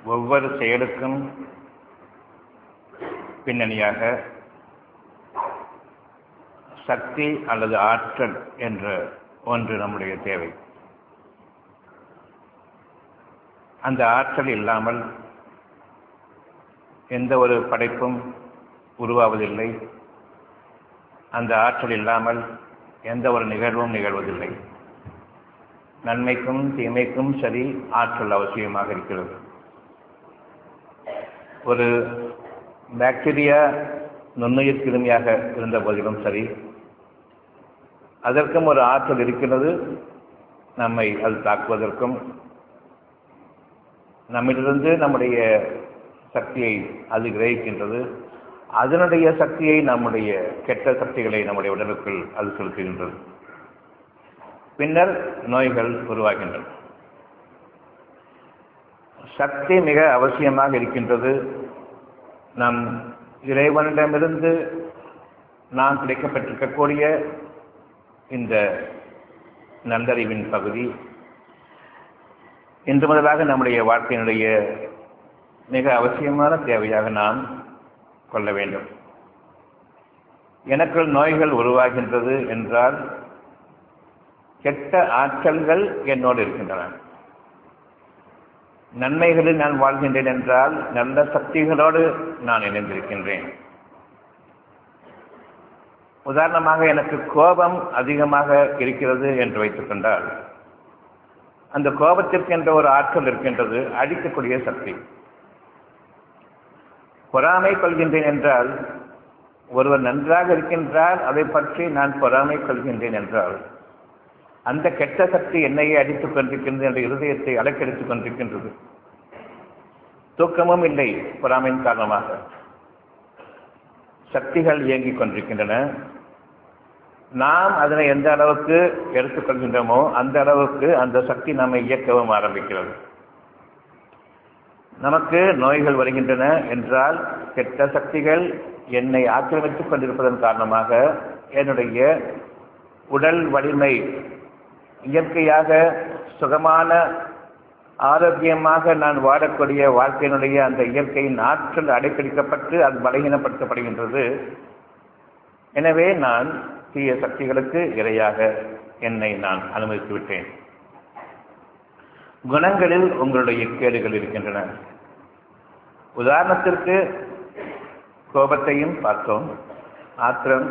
ஒவ்வொரு செயலுக்கும் பின்னணியாக சக்தி அல்லது ஆற்றல் என்ற ஒன்று நம்முடைய தேவை அந்த ஆற்றல் இல்லாமல் எந்த ஒரு படைப்பும் உருவாவதில்லை அந்த ஆற்றல் இல்லாமல் எந்த ஒரு நிகழ்வும் நிகழ்வதில்லை நன்மைக்கும் தீமைக்கும் சரி ஆற்றல் அவசியமாக இருக்கிறது ஒரு பாக்டீரியா நுண்ணுயிர் கிருமியாக இருந்த போதிலும் சரி அதற்கும் ஒரு ஆற்றல் இருக்கிறது நம்மை அது தாக்குவதற்கும் நம்மிலிருந்து நம்முடைய சக்தியை அது கிரகிக்கின்றது அதனுடைய சக்தியை நம்முடைய கெட்ட சக்திகளை நம்முடைய உடலுக்குள் அது செலுத்துகின்றது பின்னர் நோய்கள் உருவாகின்றன சக்தி மிக அவசியமாக இருக்கின்றது நம் இறைவனிடமிருந்து நாம் கிடைக்கப்பட்டிருக்கக்கூடிய இந்த நல்லறிவின் பகுதி இன்று முதலாக நம்முடைய வாழ்க்கையினுடைய மிக அவசியமான தேவையாக நாம் கொள்ள வேண்டும் எனக்குள் நோய்கள் உருவாகின்றது என்றால் கெட்ட ஆற்றல்கள் என்னோடு இருக்கின்றன நன்மைகளில் நான் வாழ்கின்றேன் என்றால் நல்ல சக்திகளோடு நான் இணைந்திருக்கின்றேன் உதாரணமாக எனக்கு கோபம் அதிகமாக இருக்கிறது என்று வைத்துக் கொண்டால் அந்த கோபத்திற்கு என்ற ஒரு ஆற்றல் இருக்கின்றது அடிக்கக்கூடிய சக்தி பொறாமை கொள்கின்றேன் என்றால் ஒருவர் நன்றாக இருக்கின்றால் அதை பற்றி நான் பொறாமை கொள்கின்றேன் என்றால் அந்த கெட்ட சக்தி என்னையே அடித்துக் கொண்டிருக்கின்றது என்ற இருதயத்தை அலக்கடித்துக் கொண்டிருக்கின்றது தூக்கமும் இல்லை பொறாமையின் காரணமாக சக்திகள் இயங்கிக் கொண்டிருக்கின்றன நாம் அதனை எந்த அளவுக்கு எடுத்துக்கொள்கின்றோமோ அந்த அளவுக்கு அந்த சக்தி நம்மை இயக்கவும் ஆரம்பிக்கிறது நமக்கு நோய்கள் வருகின்றன என்றால் கெட்ட சக்திகள் என்னை ஆக்கிரமித்துக் கொண்டிருப்பதன் காரணமாக என்னுடைய உடல் வலிமை இயற்கையாக சுகமான ஆரோக்கியமாக நான் வாழக்கூடிய வாழ்க்கையினுடைய அந்த இயற்கையின் ஆற்றல் அடைப்பிடிக்கப்பட்டு அது பலகீனப்படுத்தப்படுகின்றது எனவே நான் தீய சக்திகளுக்கு இரையாக என்னை நான் அனுமதித்து விட்டேன் குணங்களில் உங்களுடைய கேடுகள் இருக்கின்றன உதாரணத்திற்கு கோபத்தையும் பார்த்தோம் ஆத்திரம்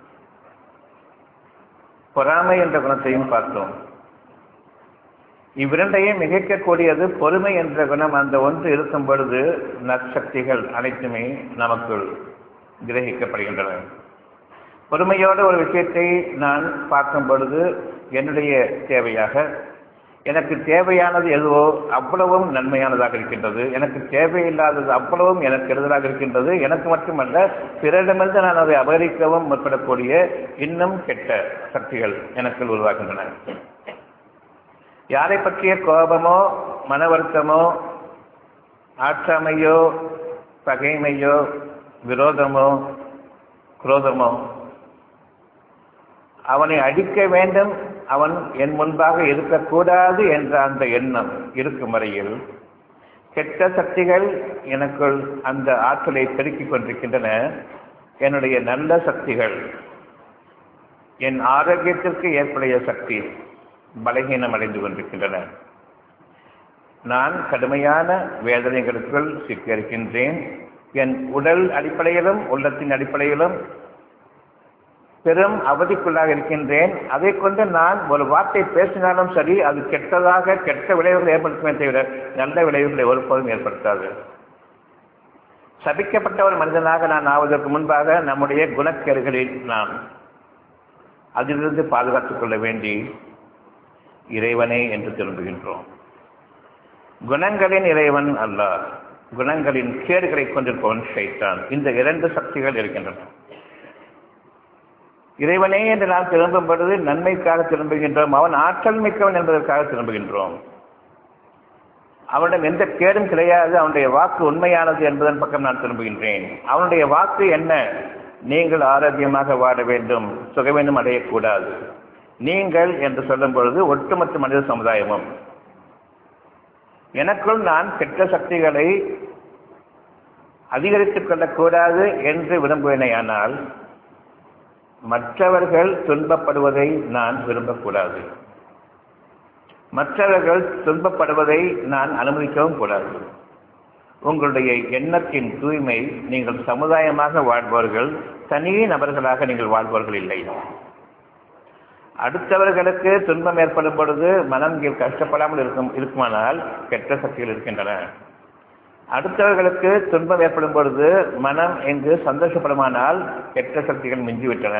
பொறாமை என்ற குணத்தையும் பார்த்தோம் இவ்விரண்டையும் மிகைக்கக்கூடியது பொறுமை என்ற குணம் அந்த ஒன்று இருக்கும் பொழுது நற்சக்திகள் அனைத்துமே நமக்குள் கிரகிக்கப்படுகின்றன பொறுமையோடு ஒரு விஷயத்தை நான் பார்க்கும் பொழுது என்னுடைய தேவையாக எனக்கு தேவையானது எதுவோ அவ்வளவும் நன்மையானதாக இருக்கின்றது எனக்கு தேவையில்லாதது அவ்வளவும் எனக்கு கெடுதலாக இருக்கின்றது எனக்கு மட்டுமல்ல பிறரிடமிருந்து நான் அதை அபகரிக்கவும் முற்படக்கூடிய இன்னும் கெட்ட சக்திகள் எனக்குள் உருவாகின்றன யாரை பற்றிய கோபமோ மன வருத்தமோ ஆற்றாமையோ பகைமையோ விரோதமோ குரோதமோ அவனை அடிக்க வேண்டும் அவன் என் முன்பாக இருக்கக்கூடாது என்ற அந்த எண்ணம் இருக்கும் வரையில் கெட்ட சக்திகள் எனக்குள் அந்த ஆற்றலை பெருக்கிக் கொண்டிருக்கின்றன என்னுடைய நல்ல சக்திகள் என் ஆரோக்கியத்திற்கு ஏற்புடைய சக்தி பலகீனம் அடைந்து கொண்டிருக்கின்றன நான் கடுமையான வேதனைகளுக்குள் சிக்கியிருக்கின்றேன் என் உடல் அடிப்படையிலும் உள்ளத்தின் அடிப்படையிலும் பெரும் அவதிக்குள்ளாக இருக்கின்றேன் அதை கொண்டு நான் ஒரு வார்த்தை பேசினாலும் சரி அது கெட்டதாக கெட்ட விளைவுகளை ஏற்படுத்துமே தவிர நல்ல விளைவுகளை ஒருபோதும் ஏற்படுத்தாது சபிக்கப்பட்ட ஒரு மனிதனாக நான் ஆவதற்கு முன்பாக நம்முடைய குணக்கேடுகளில் நாம் அதிலிருந்து பாதுகாத்துக் கொள்ள வேண்டி இறைவனே என்று திரும்புகின்றோம் குணங்களின் இறைவன் அல்ல குணங்களின் கேடுகளை கொண்டிருப்பவன் ஷைத்தான் இந்த இரண்டு சக்திகள் இருக்கின்றன இறைவனே என்று நாம் திரும்பும் பொழுது நன்மைக்காக திரும்புகின்றோம் அவன் ஆற்றல் மிக்கவன் என்பதற்காக திரும்புகின்றோம் அவனிடம் எந்த கேடும் கிடையாது அவனுடைய வாக்கு உண்மையானது என்பதன் பக்கம் நான் திரும்புகின்றேன் அவனுடைய வாக்கு என்ன நீங்கள் ஆரோக்கியமாக வாழ வேண்டும் சுகவேண்டும் அடையக்கூடாது நீங்கள் என்று சொல்லும் பொழுது ஒட்டுமொத்த மனித சமுதாயமும் எனக்குள் நான் கெட்ட சக்திகளை அதிகரித்துக் கொள்ளக்கூடாது என்று விரும்புவேனேயானால் மற்றவர்கள் துன்பப்படுவதை நான் விரும்பக்கூடாது மற்றவர்கள் துன்பப்படுவதை நான் அனுமதிக்கவும் கூடாது உங்களுடைய எண்ணத்தின் தூய்மை நீங்கள் சமுதாயமாக வாழ்பவர்கள் தனி நபர்களாக நீங்கள் வாழ்பவர்கள் இல்லை அடுத்தவர்களுக்கு துன்பம் ஏற்படும் பொழுது மனம் கஷ்டப்படாமல் இருக்கும் இருக்குமானால் கெட்ட சக்திகள் இருக்கின்றன அடுத்தவர்களுக்கு துன்பம் ஏற்படும் பொழுது மனம் எங்கு சந்தோஷப்படுமானால் கெட்ட சக்திகள் மிஞ்சிவிட்டன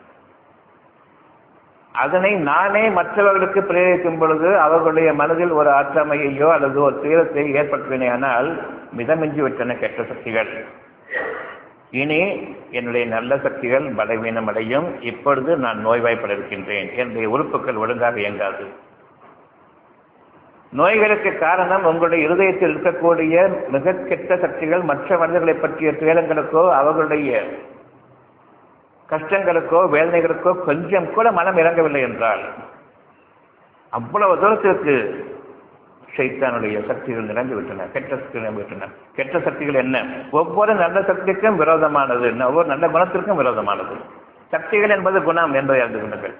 அதனை நானே மற்றவர்களுக்கு பிரயோகிக்கும் பொழுது அவர்களுடைய மனதில் ஒரு ஆற்றாமையையோ அல்லது ஒரு துயரத்தை ஏற்படுத்தினேயானால் மிதமிஞ்சி விட்டன கெட்ட சக்திகள் இனி என்னுடைய நல்ல சக்திகள் பலவீனம் அடையும் இப்பொழுது நான் நோய்வாய்ப்பட இருக்கின்றேன் என்னுடைய உறுப்புகள் ஒழுங்காக இயங்காது நோய்களுக்கு காரணம் உங்களுடைய இருதயத்தில் இருக்கக்கூடிய மிக கெட்ட சக்திகள் மற்ற மனிதர்களை பற்றிய துயரங்களுக்கோ அவர்களுடைய கஷ்டங்களுக்கோ வேதனைகளுக்கோ கொஞ்சம் கூட மனம் இறங்கவில்லை என்றால் அவ்வளவு தூரத்திற்கு சைத்தானுடைய சக்திகள் நிரம்பி விட்டன கெட்ட சக்திகள் நிரம்பி விட்டன கெட்ட சக்திகள் என்ன ஒவ்வொரு நல்ல சக்திக்கும் விரோதமானது ஒவ்வொரு நல்ல குணத்திற்கும் விரோதமானது சக்திகள் என்பது குணம் என்பதை அறிந்து கொள்ளுங்கள்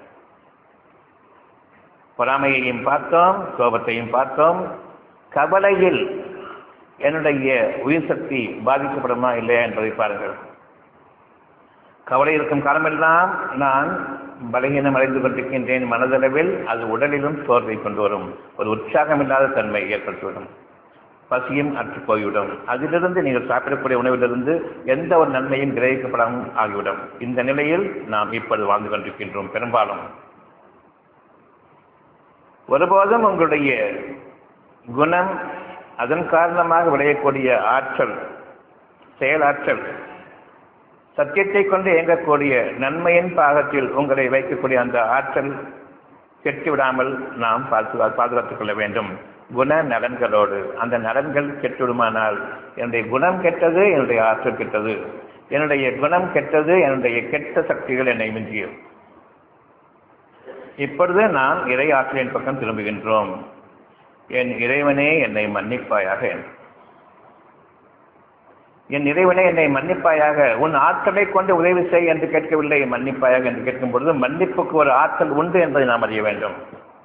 பொறாமையையும் பார்த்தோம் கோபத்தையும் பார்த்தோம் கவலையில் என்னுடைய உயிர் சக்தி பாதிக்கப்படுமா இல்லையா என்பதை பாருங்கள் கவலை இருக்கும் காலமெல்லாம் நான் பலகீனம் அடைந்து கொண்டிருக்கின்றேன் மனதளவில் அது உடலிலும் சோர்வை கொண்டு வரும் ஒரு உற்சாகமில்லாத தன்மை ஏற்பட்டுவிடும் பசியும் அற்று போய்விடும் அதிலிருந்து நீங்கள் சாப்பிடக்கூடிய உணவிலிருந்து எந்த ஒரு நன்மையும் கிரகிக்கப்படாமல் ஆகிவிடும் இந்த நிலையில் நாம் இப்பொழுது வாழ்ந்து கொண்டிருக்கின்றோம் பெரும்பாலும் ஒருபோதும் உங்களுடைய குணம் அதன் காரணமாக விளையக்கூடிய ஆற்றல் செயலாற்றல் சத்தியத்தை கொண்டு இயங்கக்கூடிய நன்மையின் பாகத்தில் உங்களை வைக்கக்கூடிய அந்த ஆற்றல் கெட்டுவிடாமல் நாம் பாதுகா பாதுகாத்துக் கொள்ள வேண்டும் குண நலன்களோடு அந்த நலன்கள் கெட்டுவிடுமானால் என்னுடைய குணம் கெட்டது என்னுடைய ஆற்றல் கெட்டது என்னுடைய குணம் கெட்டது என்னுடைய கெட்ட சக்திகள் என்னை மிஞ்சியும் இப்பொழுது நாம் இறை ஆற்றலின் பக்கம் திரும்புகின்றோம் என் இறைவனே என்னை மன்னிப்பாயாக என் இறைவனே என்னை மன்னிப்பாயாக உன் ஆற்றலை கொண்டு உதவி செய் என்று கேட்கவில்லை மன்னிப்பாயாக என்று கேட்கும் பொழுது மன்னிப்புக்கு ஒரு ஆற்றல் உண்டு என்பதை நாம் அறிய வேண்டும்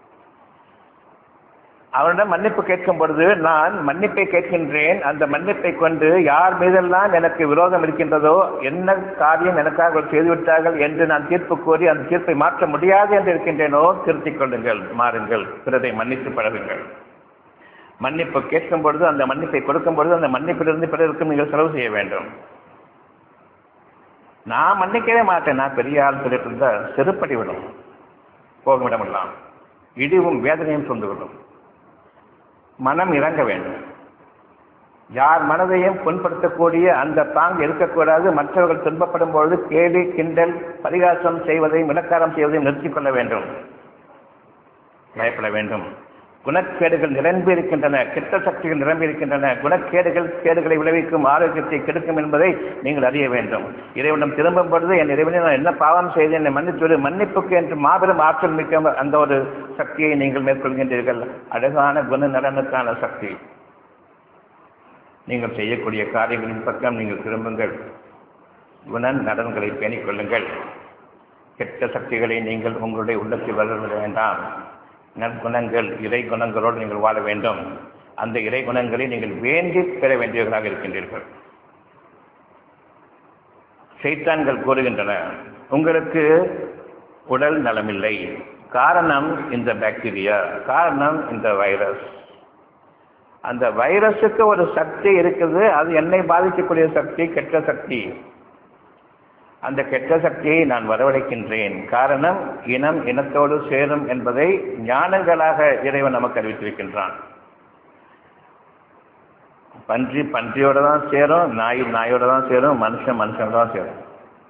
அவனிடம் மன்னிப்பு கேட்கும் பொழுது நான் மன்னிப்பை கேட்கின்றேன் அந்த மன்னிப்பை கொண்டு யார் மீதெல்லாம் எனக்கு விரோதம் இருக்கின்றதோ என்ன காரியம் எனக்காக செய்துவிட்டார்கள் என்று நான் தீர்ப்பு கோரி அந்த தீர்ப்பை மாற்ற முடியாது என்று இருக்கின்றேனோ திருத்திக் கொள்ளுங்கள் மாறுங்கள் பிறரை மன்னித்து பழகுங்கள் மன்னிப்பு கேட்கும் பொழுது அந்த மன்னிப்பை கொடுக்கும் பொழுது அந்த மன்னிப்பிலிருந்து பிறருக்கு நீங்கள் செலவு செய்ய வேண்டும் நான் மன்னிக்கவே மாட்டேன் நான் பெரிய ஆள் சொல்லிட்டு இருந்தா செருப்படி விடும் போகும் இடமெல்லாம் இடிவும் வேதனையும் சொந்து விடும் மனம் இறங்க வேண்டும் யார் மனதையும் புண்படுத்தக்கூடிய அந்த தாங்கு இருக்கக்கூடாது மற்றவர்கள் துன்பப்படும் பொழுது கேலி கிண்டல் பரிகாசம் செய்வதையும் இலக்காரம் செய்வதையும் நிறுத்திக் கொள்ள வேண்டும் பயப்பட வேண்டும் குணக்கேடுகள் நிரம்பி இருக்கின்றன கெட்ட சக்திகள் நிரம்பி இருக்கின்றன குணக்கேடுகள் கேடுகளை விளைவிக்கும் ஆரோக்கியத்தை கெடுக்கும் என்பதை நீங்கள் அறிய வேண்டும் இறைவனம் திரும்பும் பொழுது என் இறைவனை நான் என்ன பாவம் செய்தேன் என்னை மன்னித்து மன்னிப்புக்கு என்று மாபெரும் ஆற்றல் மிக்க அந்த ஒரு சக்தியை நீங்கள் மேற்கொள்கின்றீர்கள் அழகான குண நலனுக்கான சக்தி நீங்கள் செய்யக்கூடிய காரியங்களின் பக்கம் நீங்கள் திரும்புங்கள் குண நலன்களை பேணிக் கொள்ளுங்கள் கெட்ட சக்திகளை நீங்கள் உங்களுடைய உள்ளத்தில் வளர வேண்டாம் நற்குணங்கள் இறை குணங்களோடு நீங்கள் வாழ வேண்டும் அந்த இறை குணங்களை நீங்கள் வேண்டி பெற வேண்டியவர்களாக இருக்கின்றீர்கள் சைத்தான்கள் கூறுகின்றன உங்களுக்கு உடல் நலமில்லை காரணம் இந்த பாக்டீரியா காரணம் இந்த வைரஸ் அந்த வைரஸுக்கு ஒரு சக்தி இருக்குது அது என்னை பாதிக்கக்கூடிய சக்தி கெட்ட சக்தி அந்த கெட்ட சக்தியை நான் வரவழைக்கின்றேன் காரணம் இனம் இனத்தோடு சேரும் என்பதை ஞானங்களாக இறைவன் நமக்கு அறிவித்திருக்கின்றான் பன்றி பன்றியோட தான் சேரும் நாய் நாயோட தான் சேரும் மனுஷன் மனுஷனோட தான் சேரும்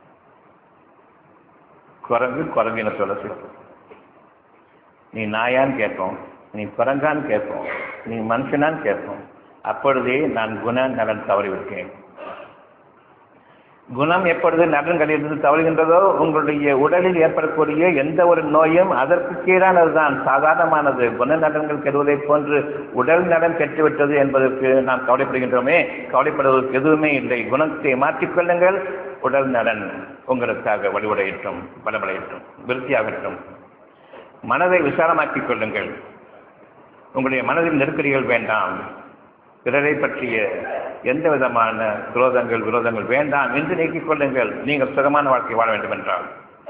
குரங்கு குரங்கு இனத்தோட சேரும் நீ நாயான்னு கேட்போம் நீ குரங்கான்னு கேட்போம் நீ மனுஷனான்னு கேட்போம் அப்பொழுதே நான் குண நலன் தவறிவிட்டேன் குணம் எப்பொழுது நலன்களிலிருந்து தவறுகின்றதோ உங்களுடைய உடலில் ஏற்படக்கூடிய எந்த ஒரு நோயும் அதற்கு கீழானதுதான் சாதாரணமானது குண நலன்கள் கெடுவதை போன்று உடல் நலன் கெட்டுவிட்டது என்பதற்கு நாம் கவலைப்படுகின்றோமே கவலைப்படுவதற்கு எதுவுமே இல்லை குணத்தை மாற்றிக்கொள்ளுங்கள் உடல் நலன் உங்களுக்காக வலுவடையட்டும் பலமடையட்டும் விருத்தியாகட்டும் மனதை விசாலமாக்கிக் கொள்ளுங்கள் உங்களுடைய மனதில் நெருக்கடிகள் வேண்டாம் பிறரை பற்றிய எந்த விதமான குரோதங்கள் விரோதங்கள் வேண்டாம் என்று நீக்கிக் கொள்ளுங்கள் நீங்கள் சுகமான வாழ்க்கை வாழ வேண்டும் என்றால்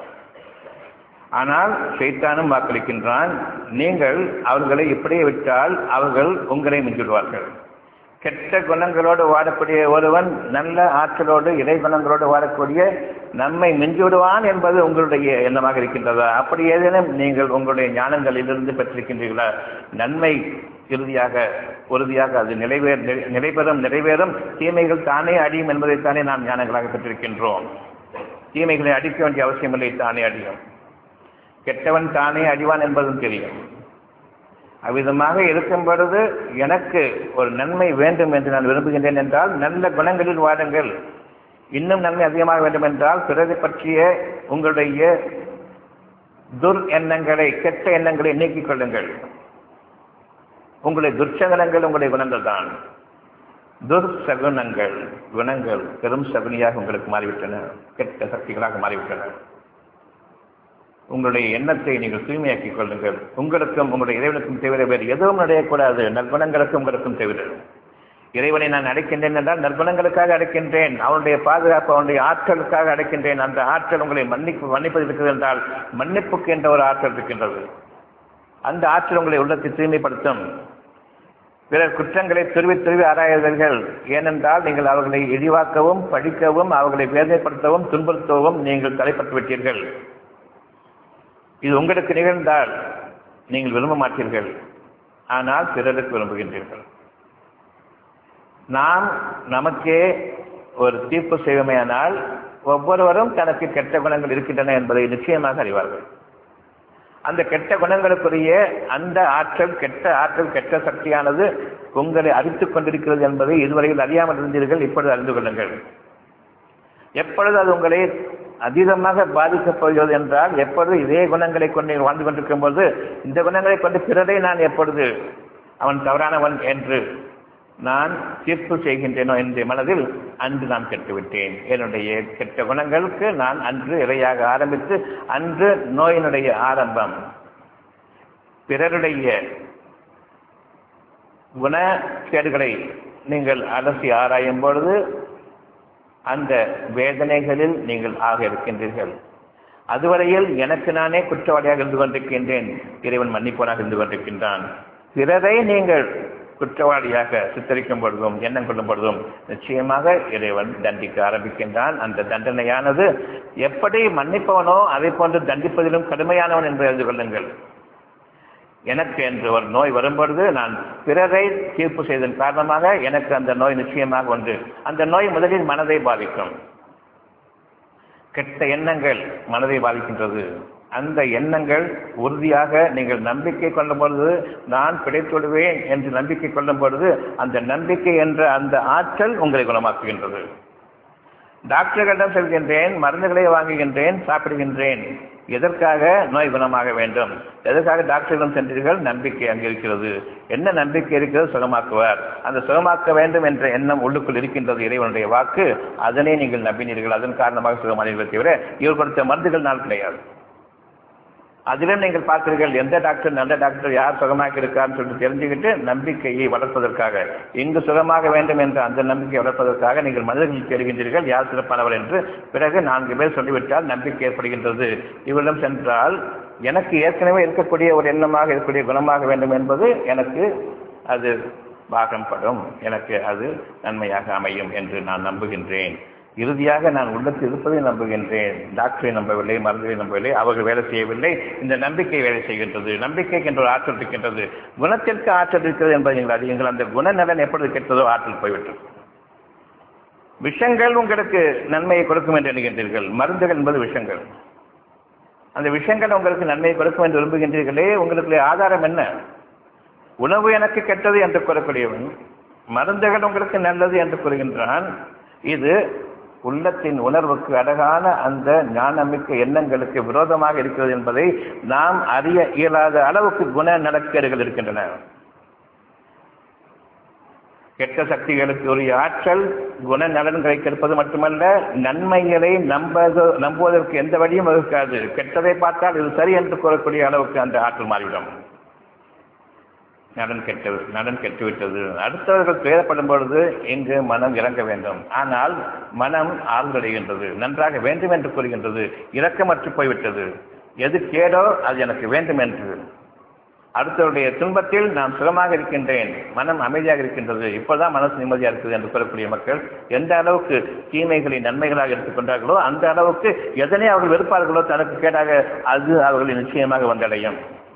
ஆனால் சைத்தானும் வாக்களிக்கின்றான் நீங்கள் அவர்களை இப்படியே விட்டால் அவர்கள் உங்களை மிஞ்சிடுவார்கள் கெட்ட குணங்களோடு வாழக்கூடிய ஒருவன் நல்ல ஆற்றலோடு இறை குணங்களோடு வாழக்கூடிய நம்மை மிஞ்சிவிடுவான் என்பது உங்களுடைய எண்ணமாக இருக்கின்றதா அப்படி ஏதேனும் நீங்கள் உங்களுடைய ஞானங்களிலிருந்து பெற்றிருக்கின்றீர்களா நன்மை இறுதியாக உறுதியாக அது நிலைவே நிலைபெறும் நிறைவேறும் தீமைகள் தானே அடியும் என்பதைத்தானே நாம் ஞானங்களாக பெற்றிருக்கின்றோம் தீமைகளை அடிக்க வேண்டிய அவசியமில்லை தானே அடியும் கெட்டவன் தானே அடிவான் என்பதும் தெரியும் அவ்விதமாக இருக்கும் பொழுது எனக்கு ஒரு நன்மை வேண்டும் என்று நான் விரும்புகின்றேன் என்றால் நல்ல குணங்களில் வாடுங்கள் இன்னும் நன்மை அதிகமாக வேண்டும் என்றால் பிறரை பற்றிய உங்களுடைய துர் எண்ணங்களை கெட்ட எண்ணங்களை நீக்கிக் கொள்ளுங்கள் உங்களுடைய துர்ச்சகனங்கள் உங்களுடைய குணங்கள் தான் துர்சகுனங்கள் குணங்கள் பெரும் சகுனியாக உங்களுக்கு மாறிவிட்டன கெட்ட சக்திகளாக மாறிவிட்டன உங்களுடைய எண்ணத்தை நீங்கள் தூய்மையாக்கிக் கொள்ளுங்கள் உங்களுக்கும் உங்களுடைய இறைவனுக்கும் தவிர வேறு எதுவும் நடையக்கூடாது நற்குணங்களுக்கும் உங்களுக்கும் தவிர இறைவனை நான் அடைக்கின்றேன் என்றால் நற்குணங்களுக்காக அடைக்கின்றேன் அவனுடைய பாதுகாப்பு அவனுடைய ஆற்றலுக்காக அடைக்கின்றேன் அந்த ஆற்றல் உங்களை மன்னிப்பு மன்னிப்பது இருக்கிறது என்றால் மன்னிப்புக்கு என்ற ஒரு ஆற்றல் இருக்கின்றது அந்த ஆற்றல் உங்களை உள்ளத்தை தூய்மைப்படுத்தும் பிறர் குற்றங்களை துருவி துருவி ஆராய்வீர்கள் ஏனென்றால் நீங்கள் அவர்களை இழிவாக்கவும் படிக்கவும் அவர்களை வேதனைப்படுத்தவும் துன்புறுத்தவும் நீங்கள் தலைப்பட்டு விட்டீர்கள் இது உங்களுக்கு நிகழ்ந்தால் நீங்கள் விரும்ப மாட்டீர்கள் ஆனால் பிறருக்கு விரும்புகின்றீர்கள் நாம் நமக்கே ஒரு தீர்ப்பு செய்வோமேயானால் ஒவ்வொருவரும் தனக்கு கெட்ட குணங்கள் இருக்கின்றன என்பதை நிச்சயமாக அறிவார்கள் அந்த கெட்ட குணங்களுக்குரிய அந்த ஆற்றல் கெட்ட ஆற்றல் கெட்ட சக்தியானது உங்களை அறித்துக் கொண்டிருக்கிறது என்பதை இதுவரையில் அறியாமல் இருந்தீர்கள் இப்பொழுது அறிந்து கொள்ளுங்கள் எப்பொழுது அது உங்களை அதீதமாக பாதிக்கப் போகிறது என்றால் எப்பொழுது இதே குணங்களை கொண்டு வாழ்ந்து கொண்டிருக்கும் போது இந்த குணங்களை கொண்டு பிறரை நான் எப்பொழுது அவன் தவறானவன் என்று நான் தீர்ப்பு செய்கின்றேனோ என்ற மனதில் அன்று நான் கெட்டுவிட்டேன் என்னுடைய கெட்ட குணங்களுக்கு நான் அன்று இரையாக ஆரம்பித்து அன்று நோயினுடைய ஆரம்பம் பிறருடைய குணக்கேடுகளை நீங்கள் அலசி ஆராயும் பொழுது அந்த வேதனைகளில் நீங்கள் ஆக இருக்கின்றீர்கள் அதுவரையில் எனக்கு நானே குற்றவாளியாக இருந்து கொண்டிருக்கின்றேன் இறைவன் மன்னிப்பவனாக இருந்து கொண்டிருக்கின்றான் பிறரை நீங்கள் குற்றவாளியாக சித்தரிக்கும் பொழுதும் எண்ணம் கொள்ளும் பொழுதும் நிச்சயமாக இறைவன் தண்டிக்க ஆரம்பிக்கின்றான் அந்த தண்டனையானது எப்படி மன்னிப்பவனோ அதை போன்று தண்டிப்பதிலும் கடுமையானவன் என்று அறிந்து கொள்ளுங்கள் எனக்கு என்று ஒரு நோய் வரும்பொழுது நான் பிறரை தீர்ப்பு செய்ததன் காரணமாக எனக்கு அந்த நோய் நிச்சயமாக ஒன்று அந்த நோய் முதலில் மனதை பாதிக்கும் கெட்ட எண்ணங்கள் மனதை பாதிக்கின்றது அந்த எண்ணங்கள் உறுதியாக நீங்கள் நம்பிக்கை கொள்ளும் பொழுது நான் பிழைத்துவிடுவேன் என்று நம்பிக்கை கொள்ளும் பொழுது அந்த நம்பிக்கை என்ற அந்த ஆற்றல் உங்களை குணமாக்குகின்றது டாக்டர்களிடம் செல்கின்றேன் மருந்துகளை வாங்குகின்றேன் சாப்பிடுகின்றேன் எதற்காக நோய் குணமாக வேண்டும் எதற்காக டாக்டரிடம் சென்றீர்கள் நம்பிக்கை அங்கு இருக்கிறது என்ன நம்பிக்கை இருக்கிறது சுகமாக்குவார் அந்த சுகமாக்க வேண்டும் என்ற எண்ணம் உள்ளுக்குள் இருக்கின்றது இறைவனுடைய வாக்கு அதனை நீங்கள் நம்பினீர்கள் அதன் காரணமாக சுகமானீர்கள் தவிர இவர் கொடுத்த மருந்துகள் நாள் கிடையாது அதிலும் நீங்கள் பார்க்கிறீர்கள் எந்த டாக்டர் நல்ல டாக்டர் யார் சுகமாக இருக்கான்னு சொல்லிட்டு தெரிஞ்சுக்கிட்டு நம்பிக்கையை வளர்ப்பதற்காக இங்கு சுகமாக வேண்டும் என்ற அந்த நம்பிக்கையை வளர்ப்பதற்காக நீங்கள் மனிதர்கள் தேடுகின்றீர்கள் யார் சிறப்பானவர் என்று பிறகு நான்கு பேர் சொல்லிவிட்டால் நம்பிக்கை ஏற்படுகின்றது இவரிடம் சென்றால் எனக்கு ஏற்கனவே இருக்கக்கூடிய ஒரு எண்ணமாக இருக்கக்கூடிய குணமாக வேண்டும் என்பது எனக்கு அது பாகம்படும் எனக்கு அது நன்மையாக அமையும் என்று நான் நம்புகின்றேன் இறுதியாக நான் உள்ளத்தில் இருப்பதை நம்புகின்றேன் டாக்டரை நம்பவில்லை மருந்துகளை நம்பவில்லை அவர்கள் வேலை செய்யவில்லை இந்த நம்பிக்கை வேலை செய்கின்றது நம்பிக்கைக்கு என்ற ஒரு ஆற்றல் இருக்கின்றது குணத்திற்கு ஆற்றல் இருக்கிறது என்பதை நீங்கள் அறியுங்கள் அந்த குணநலன் எப்பொழுது கெட்டதோ ஆற்றல் போய்விட்டது விஷங்கள் உங்களுக்கு நன்மையை கொடுக்கும் என்று எண்ணுகின்றீர்கள் மருந்துகள் என்பது விஷங்கள் அந்த விஷங்கள் உங்களுக்கு நன்மையை கொடுக்கும் என்று விரும்புகின்றீர்களே உங்களுக்கு ஆதாரம் என்ன உணவு எனக்கு கெட்டது என்று கூறக்கூடியவன் மருந்துகள் உங்களுக்கு நல்லது என்று கூறுகின்றான் இது உள்ளத்தின் உணர்வுக்கு அழகான அந்த ஞானமிக்க எண்ணங்களுக்கு விரோதமாக இருக்கிறது என்பதை நாம் அறிய இயலாத அளவுக்கு குண நலக்கேடுகள் இருக்கின்றன கெட்ட சக்திகளுக்கு உரிய ஆற்றல் குண நலன்களை கெடுப்பது மட்டுமல்ல நன்மைகளை நம்பது நம்புவதற்கு எந்த வழியும் வகுக்காது கெட்டதை பார்த்தால் இது சரி என்று கூறக்கூடிய அளவுக்கு அந்த ஆற்றல் மாறிவிடும் நலன் கெட்டு நலன் கெட்டுவிட்டது அடுத்தவர்கள் துயரப்படும் பொழுது இங்கு மனம் இறங்க வேண்டும் ஆனால் மனம் ஆழ்ந்தடைகின்றது நன்றாக வேண்டும் என்று கூறுகின்றது இரக்கமற்று போய்விட்டது எது கேடோ அது எனக்கு வேண்டும் என்று அடுத்தவருடைய துன்பத்தில் நான் சுகமாக இருக்கின்றேன் மனம் அமைதியாக இருக்கின்றது இப்போதான் மனசு நிம்மதியாக இருக்குது என்று கூறக்கூடிய மக்கள் எந்த அளவுக்கு தீமைகளை நன்மைகளாக எடுத்துக்கொண்டார்களோ அந்த அளவுக்கு எதனை அவர்கள் வெறுப்பார்களோ தனக்கு கேடாக அது அவர்களை நிச்சயமாக வந்தடையும்